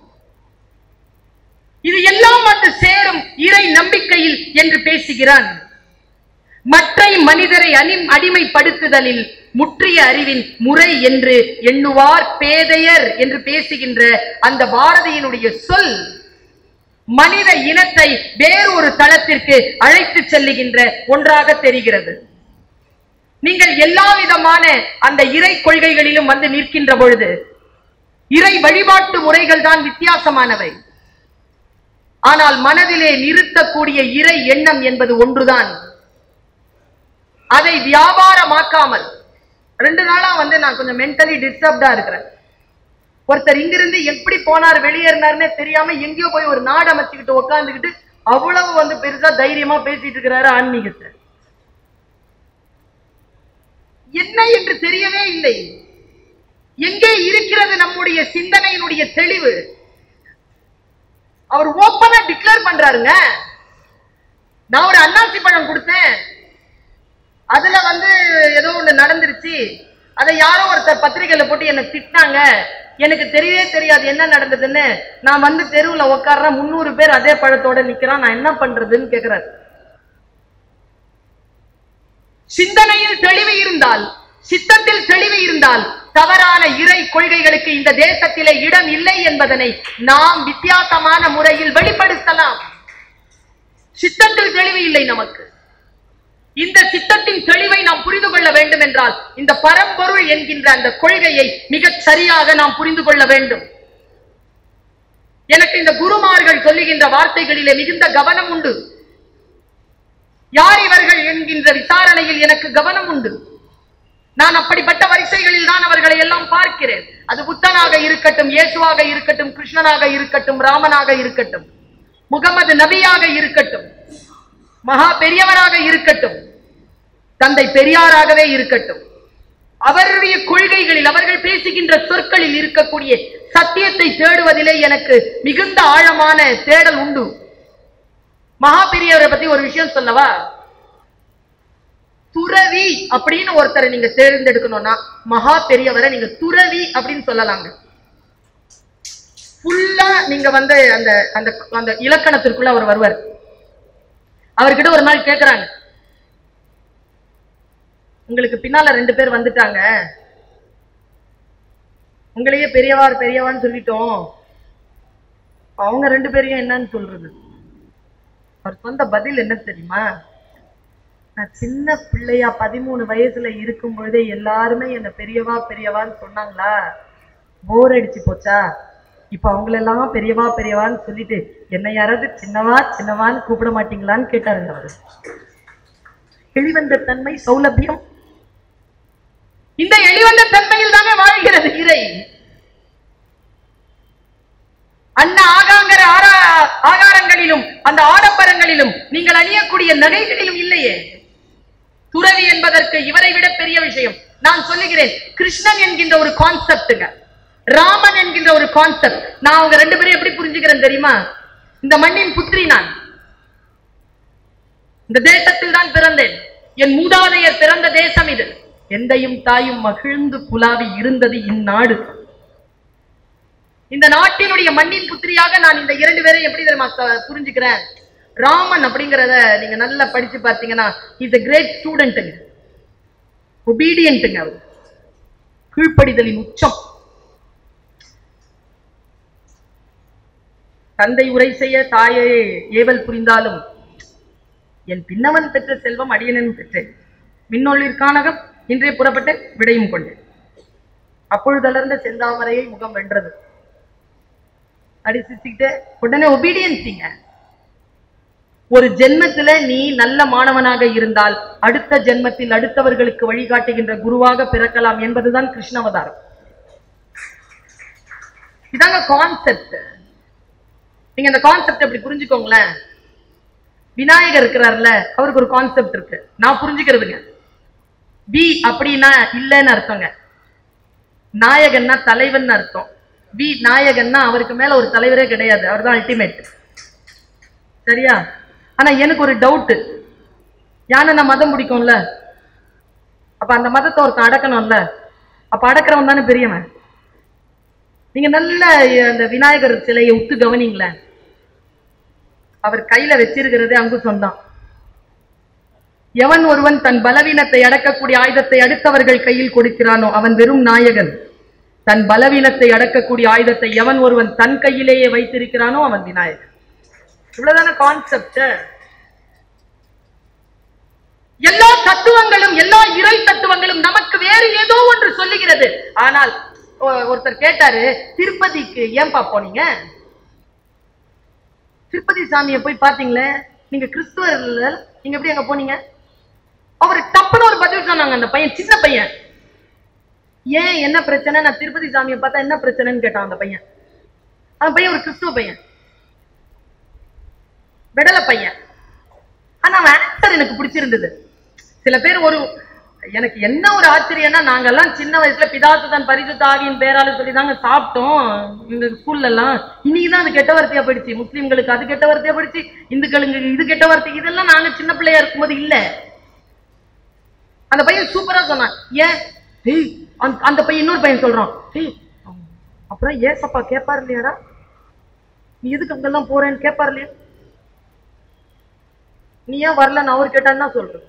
இது எல்லாம் வந்து சேரும் இறை நம்பிக்கையில் என்று பேசுகிறான் மற்றை மனிதரை அனி அடிமைப்படுத்துதலில் முற்றிய அறிவின் முறை என்று எண்ணுவார் பேதையர் என்று பேசுகின்ற அந்த பாரதியினுடைய சொல் மனித இனத்தை வேறொரு தளத்திற்கு அழைத்து செல்லுகின்ற ஒன்றாக தெரிகிறது நீங்கள் எல்லா விதமான அந்த இறை கொள்கைகளிலும் வந்து நிற்கின்ற பொழுது இறை வழிபாட்டு முறைகள் தான் வித்தியாசமானவை ஆனால் மனதிலே நிறுத்தக்கூடிய இறை எண்ணம் என்பது ஒன்றுதான் அதை வியாபாரமாக்காமல் ரெண்டு நாளா வந்து நான் கொஞ்சம் மென்டலி டிஸ்டர்ப்டா இருக்கிறேன் ஒருத்தர் இங்கிருந்து எப்படி போனார் வெளியேறினார்னே தெரியாம எங்கேயோ போய் ஒரு நாடு அமைச்சுக்கிட்டு உட்காந்துக்கிட்டு அவ்வளவு வந்து பெருசா தைரியமா பேசிட்டு இருக்கிறாரு ஆன்மீகத்தை என்ன என்று தெரியவே இல்லை எங்கே இருக்கிறது நம்முடைய சிந்தனையினுடைய தெளிவு அவர் ஓப்பனா டிக்ளேர் பண்றாருங்க நான் ஒரு அன்னாசி பழம் கொடுத்தேன் அதுல வந்து ஏதோ ஒண்ணு நடந்துருச்சு அதை யாரோ ஒருத்தர் பத்திரிகையில போட்டு என்ன திட்டினாங்க எனக்கு தெரியவே தெரியாது என்ன நடந்ததுன்னு நான் வந்து தெருவுல உட்கார்றேன் முந்நூறு பேர் அதே பழத்தோட நிக்கிறான் நான் என்ன பண்றதுன்னு கேக்குறாரு சிந்தனையில் தெளிவு இருந்தால் சித்தத்தில் தெளிவு இருந்தால் தவறான இறை கொள்கைகளுக்கு இந்த தேசத்திலே இடம் இல்லை என்பதனை நாம் வித்தியாசமான முறையில் வெளிப்படுத்தலாம் சித்தத்தில் தெளிவு இல்லை நமக்கு இந்த சித்தத்தின் தெளிவை நாம் புரிந்து கொள்ள வேண்டும் என்றால் இந்த பரம்பொருள் என்கின்ற அந்த கொள்கையை மிகச் சரியாக நாம் புரிந்து கொள்ள வேண்டும் எனக்கு இந்த குருமார்கள் சொல்லுகின்ற வார்த்தைகளிலே மிகுந்த கவனம் உண்டு யார் இவர்கள் என்கின்ற விசாரணையில் எனக்கு கவனம் உண்டு நான் அப்படிப்பட்ட வரிசைகளில் தான் அவர்களை எல்லாம் பார்க்கிறேன் அது புத்தனாக இருக்கட்டும் இயேசுவாக இருக்கட்டும் கிருஷ்ணனாக இருக்கட்டும் ராமனாக இருக்கட்டும் முகமது நபியாக இருக்கட்டும் மகா பெரியவராக இருக்கட்டும் தந்தை பெரியாராகவே இருக்கட்டும் அவருடைய கொள்கைகளில் அவர்கள் பேசுகின்ற சொற்களில் இருக்கக்கூடிய சத்தியத்தை தேடுவதிலே எனக்கு மிகுந்த ஆழமான தேடல் உண்டு மகா பெரியவரை பத்தி ஒரு விஷயம் சொல்லவா துறவி அப்படின்னு ஒருத்தரை நீங்க தேர்ந்தெடுக்கணும்னா மகா பெரியவரை நீங்க துறவி அப்படின்னு சொல்லலாங்க ஃபுல்லா நீங்க வந்து அந்த அந்த அந்த இலக்கணத்திற்குள்ள அவர் வருவார் அவர்கிட்ட ஒரு நாள் கேக்குறாங்க உங்களுக்கு பின்னால ரெண்டு பேர் வந்துட்டாங்க உங்களையே பெரியவார் பெரியவான்னு சொல்லிட்டோம் அவங்க ரெண்டு பேரையும் என்னன்னு சொல்றது அவர் சொந்த பதில் என்ன தெரியுமா நான் சின்ன பிள்ளையா பதிமூணு வயசுல இருக்கும் பொழுதே எல்லாருமே என்ன பெரியவா பெரியவான்னு சொன்னாங்களா போர் அடிச்சு போச்சா இப்ப அவங்களெல்லாம் பெரியவா பெரியவான்னு சொல்லிட்டு என்ன யாராவது சின்னவா சின்னவான்னு கூப்பிட மாட்டீங்களான்னு கேட்டாருங்க அவரு எளிவந்த தன்மை சௌலபியம் இந்த எளிவந்த தன்மையில் தானே வாழ்கிறது இறை அன்ன ஆகாங்கர ஆரா ஆகாரங்களிலும் அந்த ஆடம்பரங்களிலும் நீங்கள் அணியக்கூடிய நகைகளிலும் இல்லையே துறவி என்பதற்கு இவரை விட பெரிய விஷயம் நான் சொல்லுகிறேன் கிருஷ்ணன் என்கின்ற ஒரு கான்செப்டுங்க ராமன் என்கின்ற ஒரு கான்செப்ட் நான் அவங்க ரெண்டு பேரும் எப்படி புரிஞ்சுக்கிறேன் தெரியுமா இந்த மண்ணின் புத்திரி நான் இந்த தேசத்தில் தான் பிறந்தேன் என் மூதாதையர் பிறந்த தேசம் இது எந்தையும் தாயும் மகிழ்ந்து குலாவி இருந்தது இந்நாடு இந்த நாட்டினுடைய மண்ணின் புத்திரியாக நான் இந்த இரண்டு பேரை எப்படி தெரியுமா ச- புரிஞ்சுக்கிறேன் ராமன் அப்படிங்கறத நீங்க நல்லா படிச்சு பார்த்தீங்கன்னா இஸ் a கிரேட் ஸ்டூடெண்ட்டுங்க ஒபீடியன்ட்டுங்க அவர் கீழ்ப்படிதலின் உச்சம் தந்தை உரை செய்ய தாயே ஏவல் புரிந்தாலும் என் பின்னவன் பெற்ற செல்வம் அடியனன் பெற்றேன் விண்ணொழிற்கானகம் இன்றே புறப்பட்டு விடையும் கொண்டேன் அப்பொழுதளர்ந்த செந்தாமரையை முகம் வென்றது அடி சிரிச்சுக்கிட்டு உடனே ஒபீடியன்ஸிங்க ஒரு ஜென்மத்துல நீ நல்ல மாணவனாக இருந்தால் அடுத்த ஜென்மத்தில் அடுத்தவர்களுக்கு வழிகாட்டுகின்ற குருவாக பிறக்கலாம் என்பதுதான் கிருஷ்ணவதாரம் இதாங்க கான்செப்ட் நீங்க இந்த கான்செப்ட் எப்படி புரிஞ்சுக்கோங்களேன் விநாயகர் இருக்கிறார்ல அவருக்கு ஒரு கான்செப்ட் இருக்கு நான் புரிஞ்சுக்கிறதுங்க வி அப்படின்னா இல்லைன்னு அர்த்தங்க நாயகன்னா தலைவன் அர்த்தம் வி நாயகன்னா அவருக்கு மேல ஒரு தலைவரே கிடையாது அவர்தான் அல்டிமேட் சரியா ஆனா எனக்கு ஒரு டவுட் யானை மதம் பிடிக்கும்ல அப்ப அந்த மதத்தை ஒருத்தன் அடக்கணும்ல அப்ப அடக்கிறவன் தானே பெரியவன் நீங்க நல்ல அந்த விநாயகர் சிலையை உத்து கவனிங்களேன் அவர் கையில வச்சிருக்கிறதே அங்குசம் தான் எவன் ஒருவன் தன் பலவீனத்தை அடக்கக்கூடிய ஆயுதத்தை அடுத்தவர்கள் கையில் கொடுக்கிறானோ அவன் வெறும் நாயகன் தன் பலவீனத்தை அடக்கக்கூடிய ஆயுதத்தை எவன் ஒருவன் தன் கையிலேயே வைத்திருக்கிறானோ அவன் விநாயகன் இவ்வளவுதான கான்செப்ட் எல்லா தத்துவங்களும் எல்லா இறை தத்துவங்களும் நமக்கு வேறு ஏதோ ஒன்று சொல்லுகிறது ஆனால் ஒ- ஒருத்தர் கேட்டாரு திருப்பதிக்கு ஏன்பா போனீங்க திருப்பதி சாமியை போய் பாத்தீங்களே நீங்க கிறிஸ்துவர் இல்ல நீங்க எப்படி அங்க போனீங்க அவர் டப்புன்னு ஒரு பதில் சொன்னாங்க அந்த பையன் சின்ன பையன் ஏன் என்ன பிரச்சனை நான் திருப்பதி சாமியை பார்த்தா என்ன பிரச்சனைன்னு கேட்டான் அந்த பையன் அந்த பையன் ஒரு கிறிஸ்துவ பையன் விடல பையன் ஆனா அவன் ஆன்சர் எனக்கு பிடிச்சிருந்தது சில பேர் ஒரு எனக்கு என்ன ஒரு ஆச்சரியம்னா நாங்கெல்லாம் சின்ன வயசுல பிதாசுதன் பரிசுத்த ஆவியின் பேரால சொல்லி தாங்க சாப்பிட்டோம் இந்த ஸ்கூல்ல எல்லாம் இன்னைக்கு தான் அது கெட்ட வார்த்தையா போயிடுச்சு முஸ்லிம்களுக்கு அது கெட்ட வார்த்தையா போயிடுச்சு இந்துக்களுக்கு இது கெட்ட வார்த்தை இதெல்லாம் நாங்க சின்ன பிள்ளையா இருக்கும்போது இல்ல அந்த பையன் சூப்பரா சொன்னான் ஏன் டேய் அந்த- அந்த பையன் இன்னொரு பையன் சொல்றான் டேய் அப்புறம் ஏசப்பா கேட்பாரு இல்லையாடா நீ எதுக்கு அங்கெல்லாம் போறேன்னு கேட்பாரு இல்லையா நீ ஏன் வரலன்னு அவர் கேட்டான்னு தான் சொல்றேன்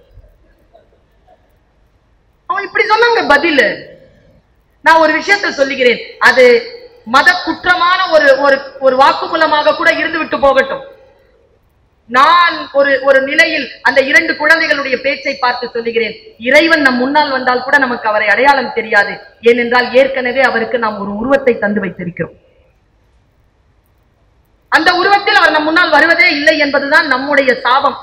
அவன் இப்படி சொன்னாங்க பதில் நான் ஒரு விஷயத்தை சொல்லுகிறேன் அது மத குற்றமான ஒரு ஒரு ஒரு வாக்குமூலமாக கூட இருந்து விட்டு போகட்டும் நான் ஒரு ஒரு நிலையில் அந்த இரண்டு குழந்தைகளுடைய பேச்சை பார்த்து சொல்லுகிறேன் இறைவன் நம் முன்னால் வந்தால் கூட நமக்கு அவரை அடையாளம் தெரியாது ஏனென்றால் ஏற்கனவே அவருக்கு நாம் ஒரு உருவத்தை தந்து வைத்திருக்கிறோம் அந்த உருவத்தில் அவர் நம் முன்னால் வருவதே இல்லை என்பதுதான் நம்முடைய சாபம்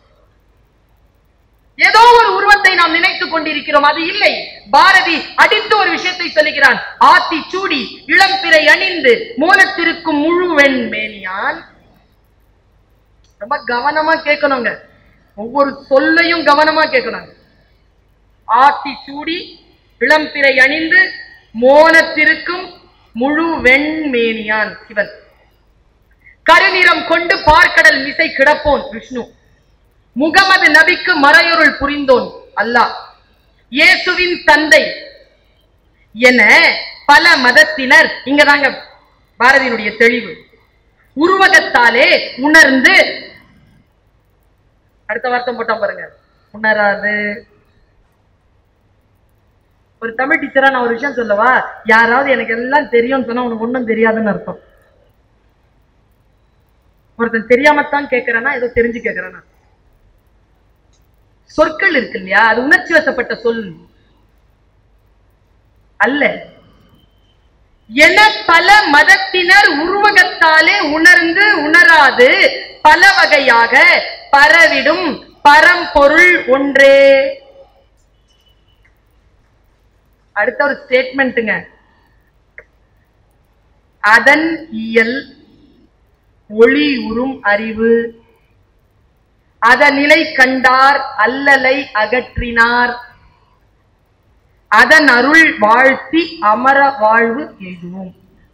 ஏதோ ஒரு உருவத்தை நாம் நினைத்துக் கொண்டிருக்கிறோம் அது இல்லை பாரதி அடித்து ஒரு விஷயத்தை சொல்லுகிறான் ஆத்தி சூடி இளம்பிறை அணிந்து மூலத்திருக்கும் முழு வெண்மேனியான் ரொம்ப கவனமா கேட்கணுங்க ஒவ்வொரு சொல்லையும் கவனமா கேட்கணும் ஆத்தி சூடி இளம்பிறை அணிந்து மோனத்திருக்கும் முழு வெண்மேனியான் சிவன் கருநிறம் கொண்டு பார்க்கடல் மிசை கிடப்போன் விஷ்ணு முகமது நபிக்கு மறையொருள் புரிந்தோன் அல்லாஹ் இயேசுவின் தந்தை என பல மதத்தினர் இங்கதாங்க பாரதியினுடைய தெளிவு உருவகத்தாலே உணர்ந்து அடுத்த வார்த்தை போட்டா பாருங்க உணராது ஒரு தமிழ் டீச்சரா நான் ஒரு விஷயம் சொல்லவா யாராவது எனக்கு எல்லாம் தெரியும்னு சொன்னா உனக்கு ஒண்ணும் தெரியாதுன்னு அர்த்தம் ஒருத்தன் தெரியாமத்தான் கேட்கறானா ஏதோ தெரிஞ்சு கேட்கறானா சொற்கள் இருக்கு இல்லையா அது உணர்ச்சி வசப்பட்ட சொல் அல்ல என பல மதத்தினர் உருவகத்தாலே உணர்ந்து உணராது பல வகையாக பரவிடும் பரம்பொருள் ஒன்றே அடுத்த ஒரு ஸ்டேட்மெண்ட்டுங்க அதன் இயல் ஒளி உறும் அறிவு அதனிலை கண்டார் அல்லலை அகற்றினார் அதன் அருள் வாழ்த்தி அமர வாழ்வு எய்துவோம்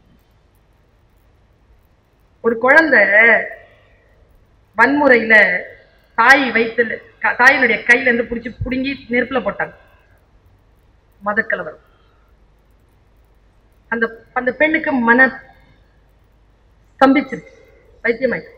ஒரு குழந்தை வன்முறையில தாய் வயித்துல க- தாயினுடைய கையில இருந்து புடிச்சு புடுங்கி நெருப்புல போட்டாங்க மதக்கலவரம் அந்த அந்த பெண்ணுக்கு மன ஸ்தம்பிச்சிருச்சு வைத்தியமாயிட்டு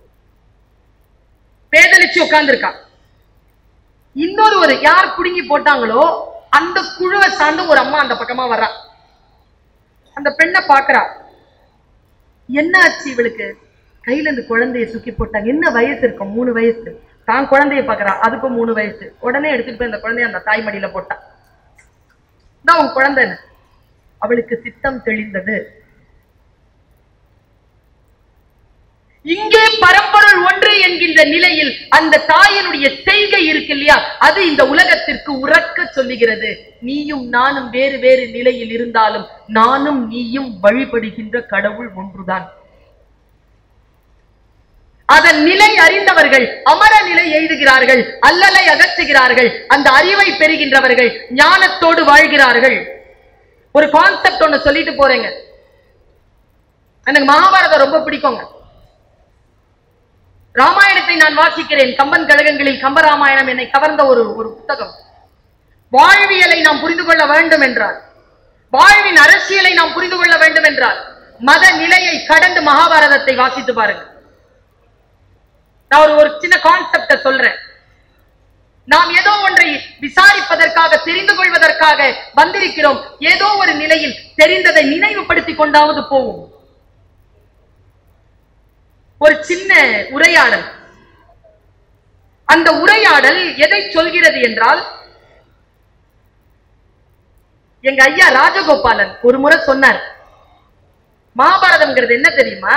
பேதலிச்சு உட்கார்ந்துருக்கா இன்னொரு ஒரு யார் புடுங்கி போட்டாங்களோ அந்த குழுவை சார்ந்து ஒரு அம்மா அந்த பக்கமா வர்றா அந்த பெண்ணை பாக்குறா என்ன ஆச்சு இவளுக்கு கையில இருந்து குழந்தைய தூக்கி போட்டாங்க என்ன வயசு இருக்கும் மூணு வயசு தான் குழந்தைய பாக்குறா அதுக்கும் மூணு வயசு உடனே எடுத்துட்டு போய் அந்த குழந்தைய அந்த தாய் மடியில போட்டா தான் உன் குழந்தைன்னு அவளுக்கு சித்தம் தெளிந்தது இங்கே பரம்பொருள் ஒன்று என்கின்ற நிலையில் அந்த தாயினுடைய செய்கை இருக்கு இல்லையா அது இந்த உலகத்திற்கு உறக்க சொல்லுகிறது நீயும் நானும் வேறு வேறு நிலையில் இருந்தாலும் நானும் நீயும் வழிபடுகின்ற கடவுள் ஒன்றுதான் அதன் நிலை அறிந்தவர்கள் அமர நிலை எய்துகிறார்கள் அல்லலை அகற்றுகிறார்கள் அந்த அறிவை பெறுகின்றவர்கள் ஞானத்தோடு வாழ்கிறார்கள் ஒரு கான்செப்ட் ஒண்ணு சொல்லிட்டு போறேங்க எனக்கு மகாபாரதம் ரொம்ப பிடிக்குங்க ராமாயணத்தை நான் வாசிக்கிறேன் கம்பன் கழகங்களில் கம்பராமாயணம் என்னை கவர்ந்த ஒரு ஒரு புத்தகம் வாழ்வியலை நாம் புரிந்து கொள்ள வேண்டும் என்றார் வாழ்வின் அரசியலை நாம் புரிந்து கொள்ள வேண்டும் என்றார் மத நிலையை கடந்து மகாபாரதத்தை வாசித்து பாருங்க நான் ஒரு ஒரு சின்ன கான்செப்ட சொல்றேன் நாம் ஏதோ ஒன்றை விசாரிப்பதற்காக தெரிந்து கொள்வதற்காக வந்திருக்கிறோம் ஏதோ ஒரு நிலையில் தெரிந்ததை நினைவுபடுத்திக் கொண்டாவது போவோம் ஒரு சின்ன உரையாடல் அந்த உரையாடல் எதை சொல்கிறது என்றால் எங்க ஐயா ராஜகோபாலன் ஒரு முறை சொன்னார் மகாபாரதம்ங்கிறது என்ன தெரியுமா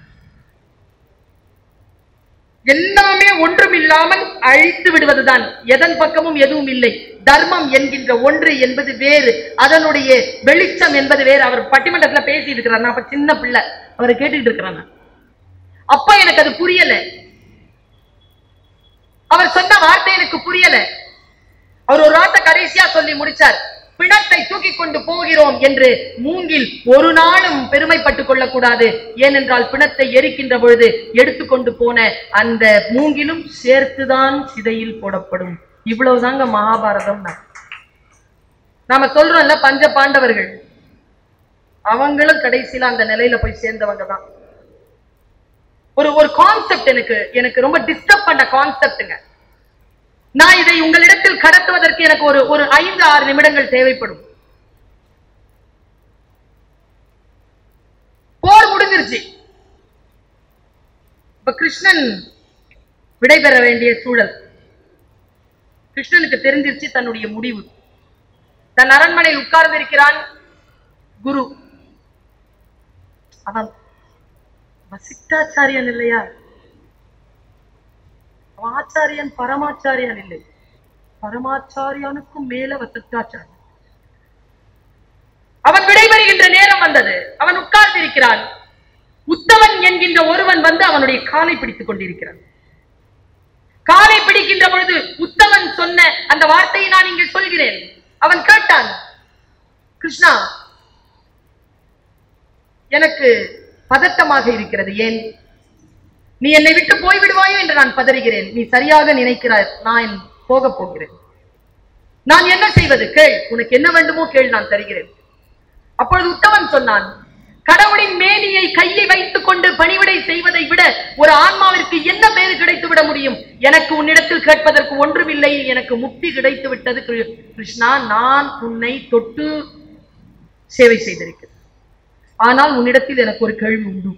எல்லாமே ஒன்றும் இல்லாமல் அழித்து விடுவதுதான் எதன் பக்கமும் எதுவும் இல்லை தர்மம் என்கின்ற ஒன்று என்பது வேறு அதனுடைய வெளிச்சம் என்பது வேறு அவர் பட்டிமன்றத்துல பேசிட்டு இருக்கிறார் நான் அப்ப சின்ன பிள்ளை அவரை கேட்டுட்டு இருக்கிறேன் நான். அப்ப எனக்கு அது புரியல அவர் சொன்ன வார்த்தை எனக்கு புரியல அவர் ஒரு வார்த்தை கடைசியா சொல்லி முடிச்சார் பிணத்தை தூக்கி கொண்டு போகிறோம் என்று மூங்கில் ஒரு நாளும் பெருமைப்பட்டுக் கொள்ளக்கூடாது ஏனென்றால் பிணத்தை எரிக்கின்ற பொழுது எடுத்துக்கொண்டு போன அந்த மூங்கிலும் சேர்த்துதான் சிதையில் போடப்படும் இவ்வளவுதாங்க மகாபாரதம் நாம சொல்றோம்ல பஞ்ச பாண்டவர்கள் அவங்களும் கடைசியில அந்த நிலையில போய் சேர்ந்தவங்க தான் ஒரு ஒரு கான்செப்ட் எனக்கு எனக்கு ரொம்ப டிஸ்டர்ப் பண்ண கான்செப்ட்டுங்க நான் இதை உங்களிடத்தில் கடத்துவதற்கு எனக்கு ஒரு ஒரு ஐந்து ஆறு நிமிடங்கள் தேவைப்படும் போர் முடிஞ்சிருச்சு இப்ப கிருஷ்ணன் விடைபெற வேண்டிய சூழல் கிருஷ்ணனுக்கு தெரிஞ்சிருச்சு தன்னுடைய முடிவு தன் அரண்மனையில் உட்கார்ந்து இருக்கிறான் குரு அவன் வசிட்டாச்சாரியன் இல்லையா அவன் ஆச்சாரியன் பரமாச்சாரியன் இல்லை பரமாச்சாரியனுக்கும் மேல வசிட்டாச்சாரியன் அவன் விடைபெறுகின்ற நேரம் வந்தது அவன் உட்கார்ந்து இருக்கிறான் உத்தவன் என்கின்ற ஒருவன் வந்து அவனுடைய காலை பிடித்துக் கொண்டிருக்கிறான் காலை பிடிக்கின்ற பொழுது உத்தவன் சொன்ன அந்த வார்த்தையை நான் இங்கே சொல்கிறேன் அவன் கேட்டான் கிருஷ்ணா எனக்கு பதட்டமாக இருக்கிறது ஏன் நீ என்னை விட்டு போய்விடுவாயோ என்று நான் பதறுகிறேன் நீ சரியாக நினைக்கிறாய் நான் போக போகிறேன் நான் என்ன செய்வது கேள் உனக்கு என்ன வேண்டுமோ கேள் நான் தருகிறேன் அப்பொழுது உத்தவன் சொன்னான் கடவுளின் மேனியை கையை வைத்துக் கொண்டு பணிவிடை செய்வதை விட ஒரு ஆன்மாவிற்கு என்ன பேறு கிடைத்து விட முடியும் எனக்கு உன்னிடத்தில் கேட்பதற்கு ஒன்றுமில்லை எனக்கு முக்தி கிடைத்து விட்டது கிரு- கிருஷ்ணா நான் உன்னை தொட்டு சேவை செய்திருக்கிறேன் ஆனால் உன்னிடத்தில் எனக்கு ஒரு கேள்வி உண்டு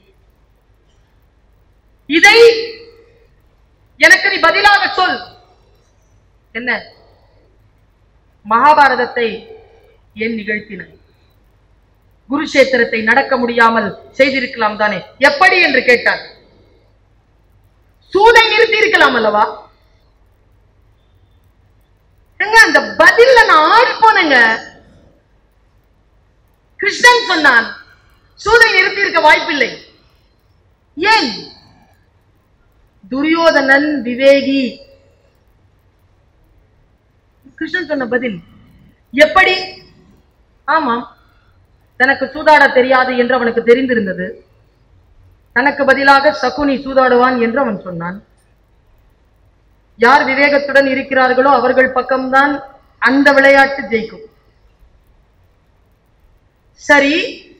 இதை எனக்கு நீ பதிலாக சொல் என்ன மகாபாரதத்தை ஏன் நிகழ்த்தினாய் குருஷேத்திரத்தை நடக்க முடியாமல் செய்திருக்கலாம் தானே எப்படி என்று கேட்டார் சூதை நிறுத்தி இருக்கலாம் அல்லவா ஏங்க, அந்த பதில்ல நான் ஆடி போனேங்க கிருஷ்ணன் சொன்னான் சூதை நிறுத்தி இருக்க வாய்ப்பில்லை ஏன் துரியோதனன் விவேகி கிருஷ்ணன் சொன்ன பதில் எப்படி ஆமாம் தனக்கு சூதாட தெரியாது என்று அவனுக்கு தெரிந்திருந்தது தனக்கு பதிலாக சகுனி சூதாடுவான் என்று அவன் சொன்னான் யார் விவேகத்துடன் இருக்கிறார்களோ அவர்கள் பக்கம்தான் அந்த விளையாட்டு ஜெயிக்கும் சரி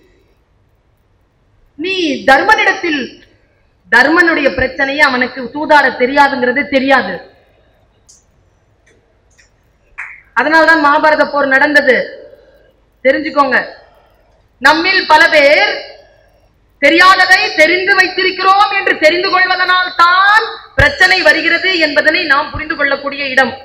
நீ தர்மனிடத்தில் தர்மனுடைய பிரச்சனையே அவனுக்கு சூதாட தெரியாதுங்கிறது தெரியாது அதனால்தான் மகாபாரத போர் நடந்தது தெரிஞ்சுக்கோங்க நம்மில் பல பேர் தெரியாததை தெரிந்து வைத்திருக்கிறோம் என்று தெரிந்து கொள்வதனால் தான் பிரச்சனை வருகிறது என்பதனை நாம் புரிந்து கொள்ளக்கூடிய இடம்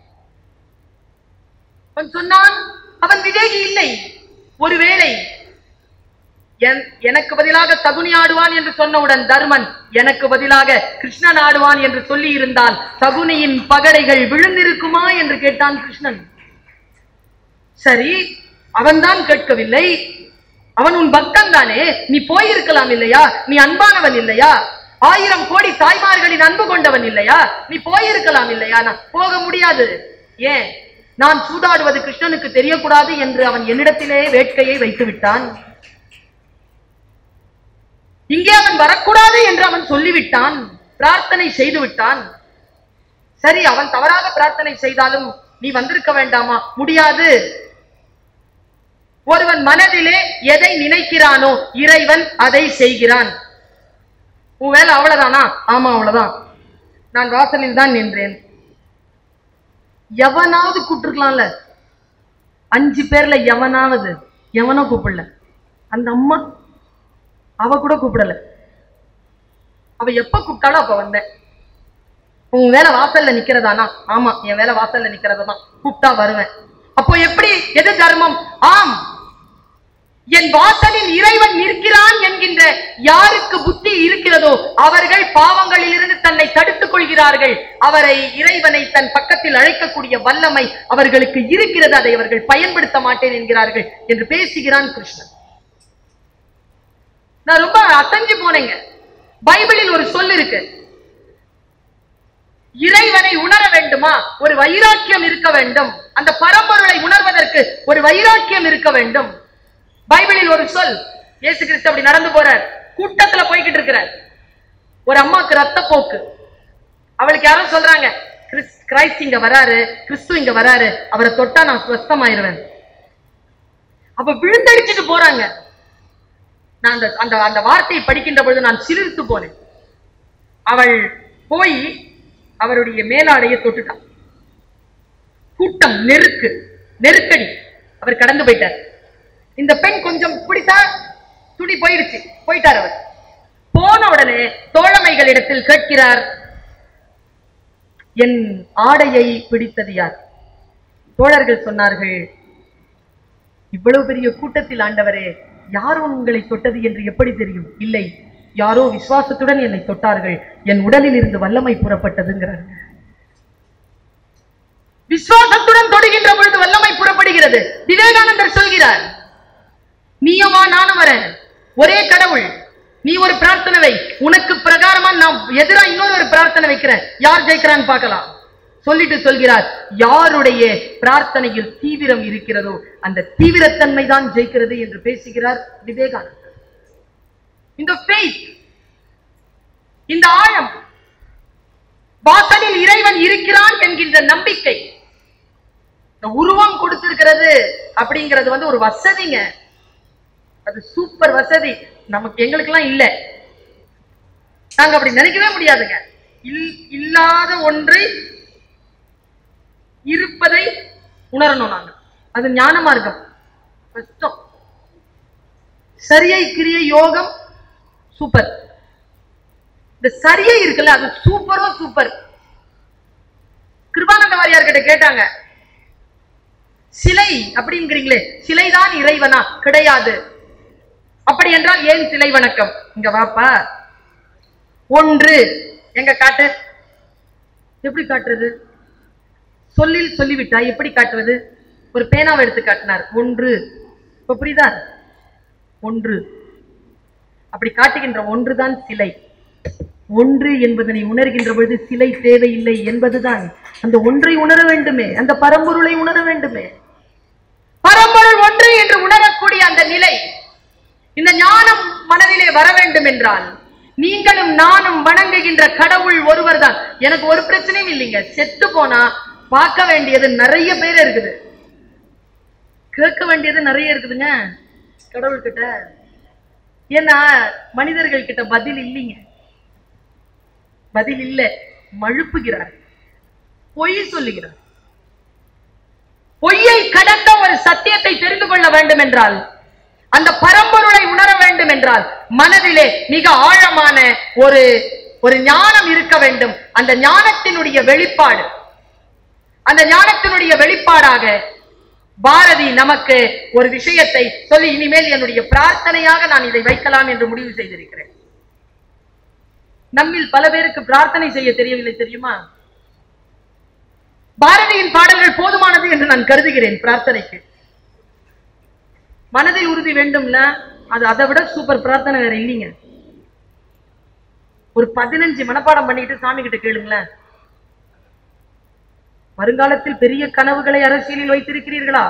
அவன் சொன்னான் அவன் விவேகி இல்லை ஒருவேளை என்- எனக்கு பதிலாக சகுனி ஆடுவான் என்று சொன்னவுடன் தர்மன் எனக்கு பதிலாக கிருஷ்ணன் ஆடுவான் என்று சொல்லி இருந்தால் சகுனியின் பகடைகள் விழுந்திருக்குமா என்று கேட்டான் கிருஷ்ணன் சரி அவன்தான் கேட்கவில்லை அவன் உன் பக்தன் தானே நீ போயிருக்கலாம் இல்லையா நீ அன்பானவன் இல்லையா ஆயிரம் கோடி தாய்மார்களின் அன்பு கொண்டவன் இல்லையா நீ போயிருக்கலாம் இல்லையா நான் போக முடியாது ஏன் நான் சூதாடுவது கிருஷ்ணனுக்கு தெரியக்கூடாது என்று அவன் என்னிடத்திலே வேட்கையை வைத்து விட்டான் இங்கே அவன் வரக்கூடாது என்று அவன் சொல்லிவிட்டான் பிரார்த்தனை செய்து விட்டான் சரி அவன் தவறாக பிரார்த்தனை செய்தாலும் நீ வந்திருக்க வேண்டாமா முடியாது ஒருவன் மனதிலே எதை நினைக்கிறானோ இறைவன் அதை செய்கிறான் உன் வேலை அவ்வளவுதானா ஆமா அவ்வளவுதான் நான் வாசலில் தான் நின்றேன் எவனாவது கூப்பிட்டுருக்கலாம்ல அஞ்சு பேர்ல எவனாவது எவனோ கூப்பிடல அந்த அம்மா அவ கூட கூப்பிடல அவ எப்ப கூப்பிட்டாலும் அப்ப வந்தேன் உன் வேலை வாசல்ல நிக்கிறதானா ஆமா என் வேலை வாசல்ல நிக்கிறதுதான் கூப்பிட்டா வருவேன் அப்போ எப்படி எது தர்மம் ஆம் என் வாசலில் இறைவன் நிற்கிறான் என்கின்ற யாருக்கு புத்தி இருக்கிறதோ அவர்கள் பாவங்களில் இருந்து தன்னை தடுத்துக் கொள்கிறார்கள் அவரை இறைவனை தன் பக்கத்தில் அழைக்கக்கூடிய வல்லமை அவர்களுக்கு இருக்கிறது அதை அவர்கள் பயன்படுத்த மாட்டேன் என்கிறார்கள் என்று பேசுகிறான் கிருஷ்ணன் நான் ரொம்ப அசஞ்சு போனேங்க பைபிளில் ஒரு சொல் இருக்கு இறைவனை உணர வேண்டுமா ஒரு வைராக்கியம் இருக்க வேண்டும் அந்த பரம்பொருளை உணர்வதற்கு ஒரு வைராக்கியம் இருக்க வேண்டும் பைபிளில் ஒரு சொல் இயேசு கிறிஸ்து அப்படி நடந்து போறார் கூட்டத்துல போய்கிட்டு இருக்கிறார் ஒரு அம்மாக்கு ரத்த போக்கு அவளுக்கு யாரும் சொல்றாங்க கிறிஸ் கிரைஸ்ட் இங்க வராரு கிறிஸ்து இங்க வராரு அவரை தொட்டா நான் சுவஸ்தமாயிருவேன் அப்ப விழுந்தடிச்சிட்டு போறாங்க நான் அந்த அந்த அந்த வார்த்தையை படிக்கின்ற பொழுது நான் சிலிர்த்து போனேன் அவள் போய் அவருடைய மேலாடையை தொட்டுட்டான் கூட்டம் நெருக்கு நெருக்கடி அவர் கடந்து போயிட்டார் இந்த பெண் கொஞ்சம் பிடித்தா துணி போயிடுச்சு போயிட்டார் அவர் போன உடனே தோழமைகளிடத்தில் கேட்கிறார் என் ஆடையை பிடித்தது யார் தோழர்கள் சொன்னார்கள் இவ்வளவு பெரிய கூட்டத்தில் ஆண்டவரே யார் உங்களை தொட்டது என்று எப்படி தெரியும் இல்லை யாரோ விசுவாசத்துடன் என்னை தொட்டார்கள் என் உடலில் இருந்து வல்லமை புறப்பட்டதுங்கிறாங்க விசுவாசத்துடன் தொடுகின்ற பொழுது வல்லமை புறப்படுகிறது விவேகானந்தர் சொல்கிறார் நீயுமா நானும் வரேன் ஒரே கடவுள் நீ ஒரு பிரார்த்தனை வை உனக்கு பிரகாரமா நான் எதிரா இன்னொரு ஒரு பிரார்த்தனை வைக்கிறேன் யார் ஜெயிக்கிறான்னு பார்க்கலாம் சொல்லிட்டு சொல்கிறார் யாருடைய பிரார்த்தனையில் தீவிரம் இருக்கிறதோ அந்த தீவிரத்தன்மை தான் ஜெயிக்கிறது என்று பேசுகிறார் விவேகானந்தர் இந்த faith இந்த ஆழம் வாசலில் இறைவன் இருக்கிறான் என்கின்ற நம்பிக்கை இந்த உருவம் கொடுத்திருக்கிறது அப்படிங்கிறது வந்து ஒரு வசதிங்க அது சூப்பர் வசதி நமக்கு எங்களுக்கெல்லாம் இல்ல நாங்க அப்படி நினைக்கவே முடியாதுங்க இல்- இல்லாத ஒன்றை இருப்பதை உணரணும் நாங்க அது ஞான மார்க்கம் கஷ்டம் சரியை கிரிய யோகம் சூப்பர் இந்த சரியை இருக்குல்ல அது சூப்பரோ சூப்பர் கிருபானந்த வாரியார் கிட்ட கேட்டாங்க சிலை அப்படிங்கிறீங்களே சிலைதான் இறைவனா கிடையாது அப்படி என்றால் ஏன் சிலை வணக்கம் இங்க வாப்பா ஒன்று எங்க காட்டு எப்படி காட்டுறது சொல்லில் சொல்லிவிட்டா எப்படி காட்டுவது ஒரு பேனாவை எடுத்து காட்டினார் ஒன்று இப்ப புரியுதா ஒன்று அப்படி காட்டுகின்ற ஒன்றுதான் சிலை ஒன்று என்பதனை உணர்கின்ற பொழுது சிலை தேவையில்லை என்பதுதான் அந்த ஒன்றை உணர வேண்டுமே அந்த பரம்பொருளை உணர வேண்டுமே பரம்பொருள் ஒன்று என்று உணரக்கூடிய அந்த நிலை இந்த ஞானம் மனதிலே வர வேண்டும் என்றால் நீங்களும் நானும் வணங்குகின்ற கடவுள் ஒருவர்தான் எனக்கு ஒரு பிரச்சனையும் இல்லைங்க செத்து போனா பார்க்க வேண்டியது நிறைய பேர் இருக்குது கேட்க வேண்டியது நிறைய இருக்குதுங்க கடவுள் கிட்ட ஏன்னா மனிதர்கள் கிட்ட பதில் இல்லைங்க பதில் இல்ல மழுப்புகிறார் பொய் சொல்லுகிறார் பொய்யை கடந்த ஒரு சத்தியத்தை தெரிந்து கொள்ள வேண்டும் என்றால் அந்த பரம்பொருளை உணர வேண்டும் என்றால் மனதிலே மிக ஆழமான ஒரு ஒரு ஞானம் இருக்க வேண்டும் அந்த ஞானத்தினுடைய வெளிப்பாடு அந்த ஞானத்தினுடைய வெளிப்பாடாக பாரதி நமக்கு ஒரு விஷயத்தை சொல்லி இனிமேல் என்னுடைய பிரார்த்தனையாக நான் இதை வைக்கலாம் என்று முடிவு செய்திருக்கிறேன் நம்மில் பல பேருக்கு பிரார்த்தனை செய்ய தெரியவில்லை தெரியுமா பாரதியின் பாடல்கள் போதுமானது என்று நான் கருதுகிறேன் பிரார்த்தனைக்கு மனதில் உறுதி வேண்டும்ல அது அதை விட சூப்பர் பிரார்த்தனை வேற இல்லைங்க ஒரு பதினஞ்சு மனப்பாடம் பண்ணிட்டு சாமி கிட்ட கேளுங்களேன் வருங்காலத்தில் பெரிய கனவுகளை அரசியலில் வைத்திருக்கிறீர்களா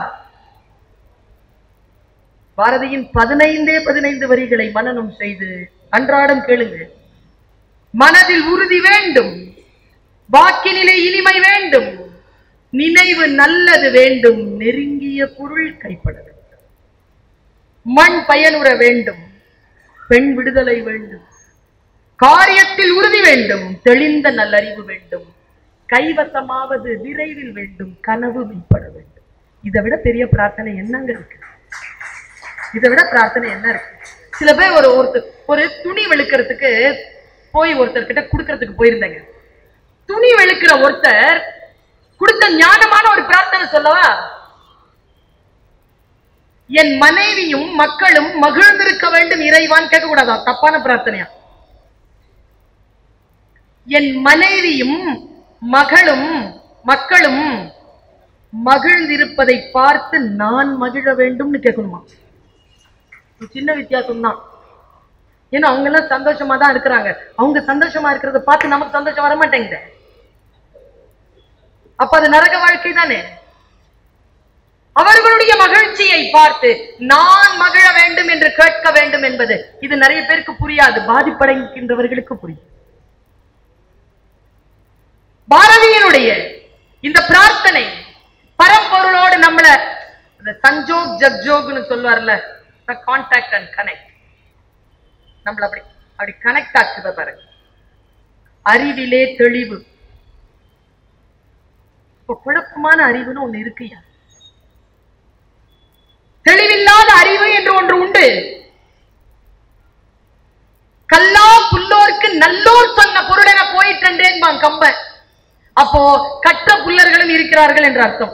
பாரதியின் பதினைந்தே பதினைந்து வரிகளை மனனம் செய்து அன்றாடம் கேளுங்க மனதில் உறுதி வேண்டும் வாக்கினிலே இனிமை வேண்டும் நினைவு நல்லது வேண்டும் நெருங்கிய பொருள் கைப்பட வேண்டும் மண் பயனுற வேண்டும் பெண் விடுதலை வேண்டும் காரியத்தில் உறுதி வேண்டும் தெளிந்த நல்லறிவு வேண்டும் கைவசமாவது விரைவில் வேண்டும் கனவு மெய்ப்பட வேண்டும் இதை விட பெரிய பிரார்த்தனை என்னங்க இருக்கு இதை விட பிரார்த்தனை என்ன இருக்கு சில பேர் ஒரு ஒருத்தர் ஒரு துணி வெளுக்கிறதுக்கு போய் ஒருத்தர் கிட்ட குடுக்கறதுக்கு போயிருந்தாங்க துணி வெளுக்கிற ஒருத்தர் கொடுத்த ஞானமான ஒரு பிரார்த்தனை சொல்லவா என் மனைவியும் மக்களும் மகிழ்ந்திருக்க வேண்டும் இறைவான் கேட்க கூடாதா தப்பான பிரார்த்தனையா என் மனைவியும் மகளும் மக்களும் மகிழ்ந்திருப்பதை பார்த்து நான் மகிழ வேண்டும்னு கேட்கணுமா ஒரு சின்ன வித்தியாசம் தான் ஏன்னா அவங்க எல்லாம் சந்தோஷமா தான் இருக்கிறாங்க அவங்க சந்தோஷமா இருக்கிறத பார்த்து நமக்கு சந்தோஷம் வர மாட்டேங்குது அப்ப அது நரக வாழ்க்கை தானே அவர்களுடைய மகிழ்ச்சியை பார்த்து நான் மகிழ வேண்டும் என்று கேட்க வேண்டும் என்பது இது நிறைய பேருக்கு புரியாது பாதிப்படைகின்றவர்களுக்கு புரியும் பாரதியனுடைய இந்த பிரார்த்தனை பரம்பொருளோடு நம்மள இந்த சஞ்சோக் ஜக்ஜோக்னு சொல்வார்ல கான்டாக்ட் அண்ட் கனெக்ட் நம்மள அப்படி அப்படி கனெக்ட் ஆக்குத பாருங்க அறிவிலே தெளிவு இப்ப குழப்பமான அறிவுன்னு ஒண்ணு இருக்குயா தெளிவில்லாத அறிவு என்று ஒன்று உண்டு கல்லா புல்லோர்க்கு நல்லோர் சொன்ன பொருளென போயிட்டேன் கம்பன் அப்போ கற்ற புல்லர்களும் இருக்கிறார்கள் என்று அர்த்தம்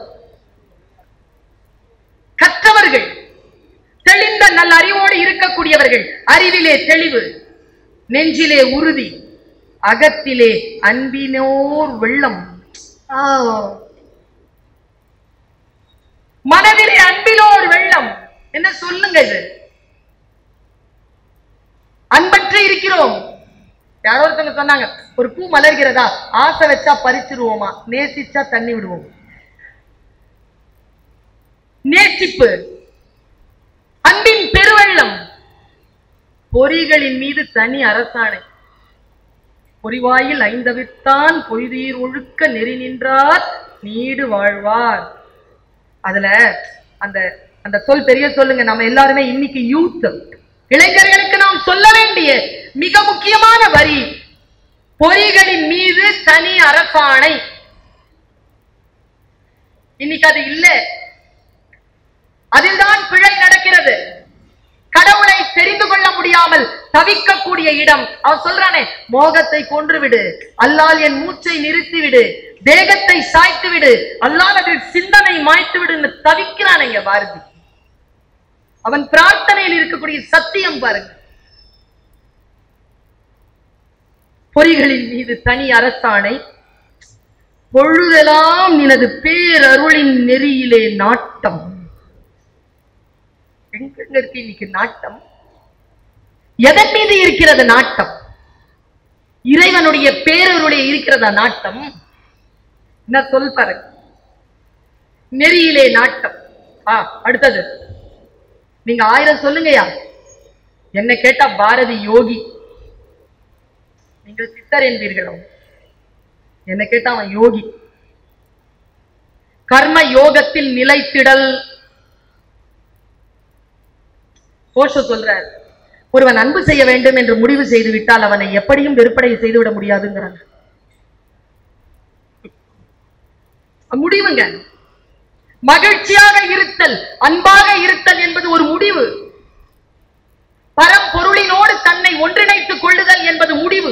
கற்றவர்கள் தெளிந்த நல்ல அறிவோடு இருக்கக்கூடியவர்கள் அறிவிலே தெளிவு நெஞ்சிலே உறுதி அகத்திலே அன்பினோர் வெள்ளம் ஆ. மனதிலே அன்பினோர் வெள்ளம் என்ன சொல்லுங்க இது அன்பற்று இருக்கிறோம் யாரோ ஒருத்தவங்க சொன்னாங்க ஒரு பூ மலர்கிறதா ஆசை வச்சா பறிச்சிருவோமா நேசிச்சா தண்ணி விடுவோம் நேசிப்பு அன்பின் பெருவெள்ளம் பொறிகளின் மீது தனி அரசாணை பொறிவாயில் ஐந்தவித்தான் பொய்தீர் ஒழுக்க நெறி நின்றார் நீடு வாழ்வார் அதுல அந்த அந்த சொல் பெரிய சொல்லுங்க நம்ம எல்லாருமே இன்னைக்கு யூத் இளைஞர்களுக்கு நாம் சொல்ல வேண்டிய மிக முக்கியமான வரி பொறிகளின் மீது தனி அரசாணை இன்னைக்கு அது இல்ல அதில்தான் பிழை நடக்கிறது கடவுளை தெரிந்து கொள்ள முடியாமல் தவிக்கக்கூடிய இடம் அவன் சொல்றானே மோகத்தை கொன்று விடு அல்லால் என் மூச்சை நிறுத்தி விடு தேகத்தை சாய்த்து விடு அல்லால் அதில் சிந்தனை மாய்த்து விடுன்னு தவிக்கிறானுங்க பாரதி அவன் பிரார்த்தனையில் இருக்கக்கூடிய சத்தியம் பாருங்க பொறிகளின் மீது தனி அரசாணை பொழுதெல்லாம் நினது பேரருளின் நெறியிலே நாட்டம் எங்க இருக்கு இன்னைக்கு நாட்டம் எதன் மீது இருக்கிறது நாட்டம் இறைவனுடைய பேரருளே இருக்கிறதா நாட்டம் என்ன சொல் பாருங்க நெறியிலே நாட்டம் ஆ அடுத்தது நீங்க ஆயிரம் சொல்லுங்கயா என்ன கேட்டா பாரதி யோகி நீங்கள் சித்தர் என்பீர்களோ என்ன கேட்டா அவன் யோகி கர்ம யோகத்தில் நிலைத்திடல் ஓஷோ சொல்றார் ஒருவன் அன்பு செய்ய வேண்டும் என்று முடிவு செய்து விட்டால் அவனை எப்படியும் வெறுப்படைய செய்துவிட முடியாதுங்கிறாங்க முடிவுங்க மகிழ்ச்சியாக இருத்தல் அன்பாக இருத்தல் என்பது ஒரு முடிவு பரம்பொருளினோடு தன்னை ஒன்றிணைத்துக் கொள்ளுதல் என்பது முடிவு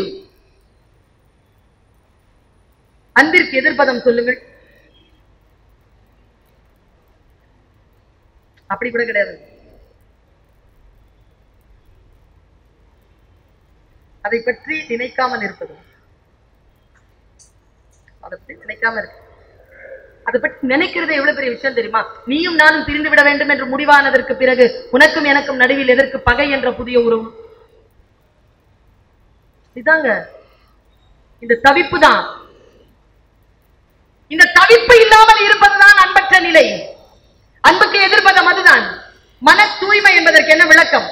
அன்பிற்கு எதிர்ப்பதம் சொல்லுங்கள் அப்படி கூட கிடையாது அதை பற்றி நினைக்காமல் இருப்பது அதை பற்றி நினைக்காம இருக்கு அதை பற்றி நினைக்கிறது எவ்வளவு பெரிய விஷயம் தெரியுமா நீயும் நானும் பிரிந்து விட வேண்டும் என்று முடிவானதற்கு பிறகு உனக்கும் எனக்கும் நடுவில் எதற்கு பகை என்ற புதிய உறவு இதாங்க இந்த தவிப்பு தான் இந்த தவிப்பு இல்லாமல் இருப்பதுதான் அன்பற்ற நிலை அன்புக்கு எதிர்ப்பதம் அதுதான் மன தூய்மை என்பதற்கு என்ன விளக்கம்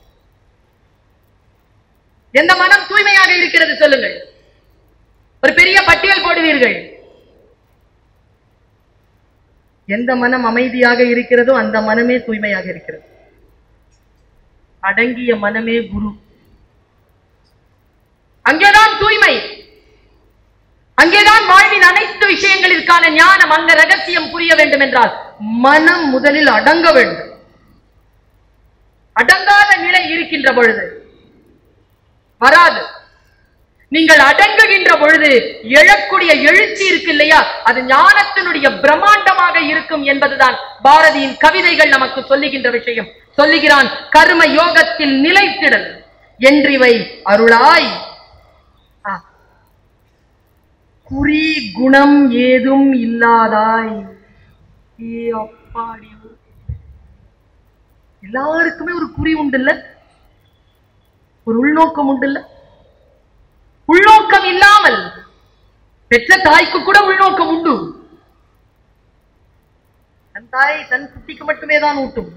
எந்த மனம் தூய்மையாக இருக்கிறது சொல்லுங்கள் ஒரு பெரிய பட்டியல் போடுவீர்கள் எந்த மனம் அமைதியாக இருக்கிறதோ அந்த மனமே தூய்மையாக இருக்கிறது அடங்கிய மனமே குரு அங்கேதான் தூய்மை அங்கேதான் வாழ்வின் அனைத்து இதற்கான ஞானம் அங்க ரகசியம் புரிய வேண்டும் என்றால் மனம் முதலில் அடங்க வேண்டும் அடங்காத நிலை இருக்கின்ற பொழுது வராது நீங்கள் அடங்குகின்ற பொழுது எழக்கூடிய எழுச்சி இருக்கு இல்லையா அது ஞானத்தினுடைய பிரம்மாண்டமாக இருக்கும் என்பதுதான் பாரதியின் கவிதைகள் நமக்கு சொல்லுகின்ற விஷயம் சொல்லுகிறான் கர்ம யோகத்தில் நிலைத்திடல் என்றிவை அருளாய் ஆ. குறி குணம் ஏதும் இல்லாதாய் ஏ அப்பாடி எல்லாருக்குமே ஒரு குறி உண்டுல்ல ஒரு உள்நோக்கம் உண்டுல்ல உள்நோக்கம் இல்லாமல் பெற்ற தாய்க்கு கூட உள்நோக்கம் உண்டு தன் தாய் தன் குட்டிக்கு மட்டுமே தான் ஊட்டும்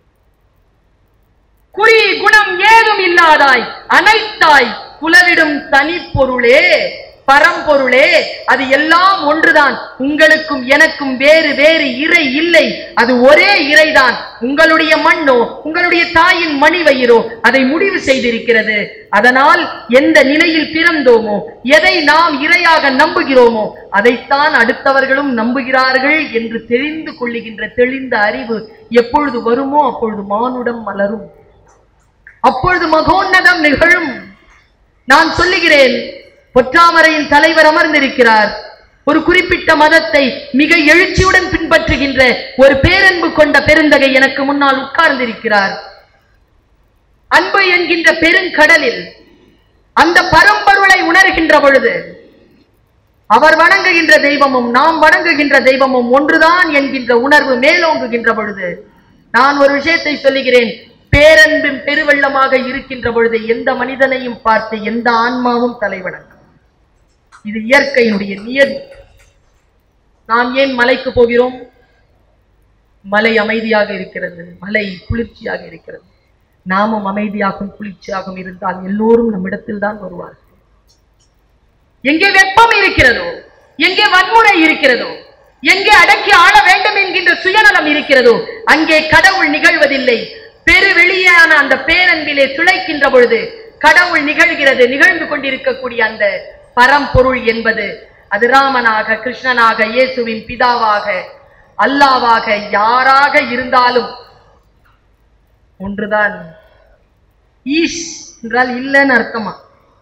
குறி குணம் ஏதும் இல்லாதாய் அனைத்தாய் குலவிடும் தனிப்பொருளே பரம்பொருளே அது எல்லாம் ஒன்றுதான் உங்களுக்கும் எனக்கும் வேறு வேறு இறை இல்லை அது ஒரே இறைதான் உங்களுடைய மண்ணோ உங்களுடைய தாயின் மணி வயிறோ அதை முடிவு செய்திருக்கிறது அதனால் எந்த நிலையில் பிறந்தோமோ எதை நாம் இறையாக நம்புகிறோமோ அதைத்தான் அடுத்தவர்களும் நம்புகிறார்கள் என்று தெரிந்து கொள்ளுகின்ற தெளிந்த அறிவு எப்பொழுது வருமோ அப்பொழுது மானுடம் மலரும் அப்பொழுது மகோன்னதம் நிகழும் நான் சொல்லுகிறேன் பொற்றாமரையின் தலைவர் அமர்ந்திருக்கிறார் ஒரு குறிப்பிட்ட மதத்தை மிக எழுச்சியுடன் பின்பற்றுகின்ற ஒரு பேரன்பு கொண்ட பெருந்தகை எனக்கு முன்னால் உட்கார்ந்திருக்கிறார் அன்பு என்கின்ற பெருங்கடலில் அந்த பரம்பொருளை உணர்கின்ற பொழுது அவர் வணங்குகின்ற தெய்வமும் நாம் வணங்குகின்ற தெய்வமும் ஒன்றுதான் என்கின்ற உணர்வு மேலோங்குகின்ற பொழுது நான் ஒரு விஷயத்தை சொல்லுகிறேன் பேரன்பின் பெருவெள்ளமாக இருக்கின்ற பொழுது எந்த மனிதனையும் பார்த்து எந்த ஆன்மாவும் தலைவணங்கும் இது இயற்கையினுடைய நியதி நாம் ஏன் மலைக்கு போகிறோம் மலை அமைதியாக இருக்கிறது மலை குளிர்ச்சியாக இருக்கிறது நாமும் அமைதியாகவும் குளிர்ச்சியாகவும் இருந்தால் எல்லோரும் நம்மிடத்தில் தான் வருவார்கள் எங்கே வெப்பம் இருக்கிறதோ எங்கே வன்முறை இருக்கிறதோ எங்கே அடக்கி ஆள வேண்டும் என்கின்ற சுயநலம் இருக்கிறதோ அங்கே கடவுள் நிகழ்வதில்லை பெருவெளியான அந்த பேரன்பிலே துளைக்கின்ற பொழுது கடவுள் நிகழ்கிறது நிகழ்ந்து கொண்டிருக்கக்கூடிய அந்த பரம்பொருள் என்பது அது ராமனாக கிருஷ்ணனாக இயேசுவின் பிதாவாக அல்லாவாக யாராக இருந்தாலும் ஒன்றுதான் ஈஷ் என்றால் இல்லைன்னு அர்த்தமா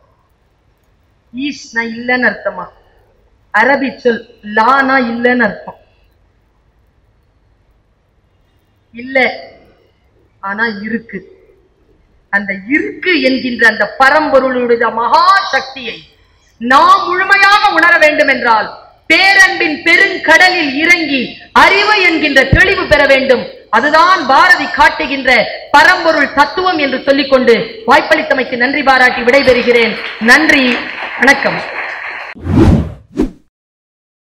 ஈஷ்னா இல்லைன்னு அர்த்தமா அரபி சொல் லானா இல்லைன்னு அர்த்தம் இல்ல ஆனா இருக்கு அந்த இருக்கு என்கின்ற அந்த பரம்பொருளுடைய மகா சக்தியை நாம் முழுமையாக உணர வேண்டும் என்றால் பேரன்பின் பெருங்கடலில் இறங்கி அறிவு என்கின்ற தெளிவு பெற வேண்டும் அதுதான் பாரதி காட்டுகின்ற பரம்பொருள் தத்துவம் என்று சொல்லிக்கொண்டு வாய்ப்பளித்தமைக்கு நன்றி பாராட்டி விடைபெறுகிறேன் நன்றி வணக்கம்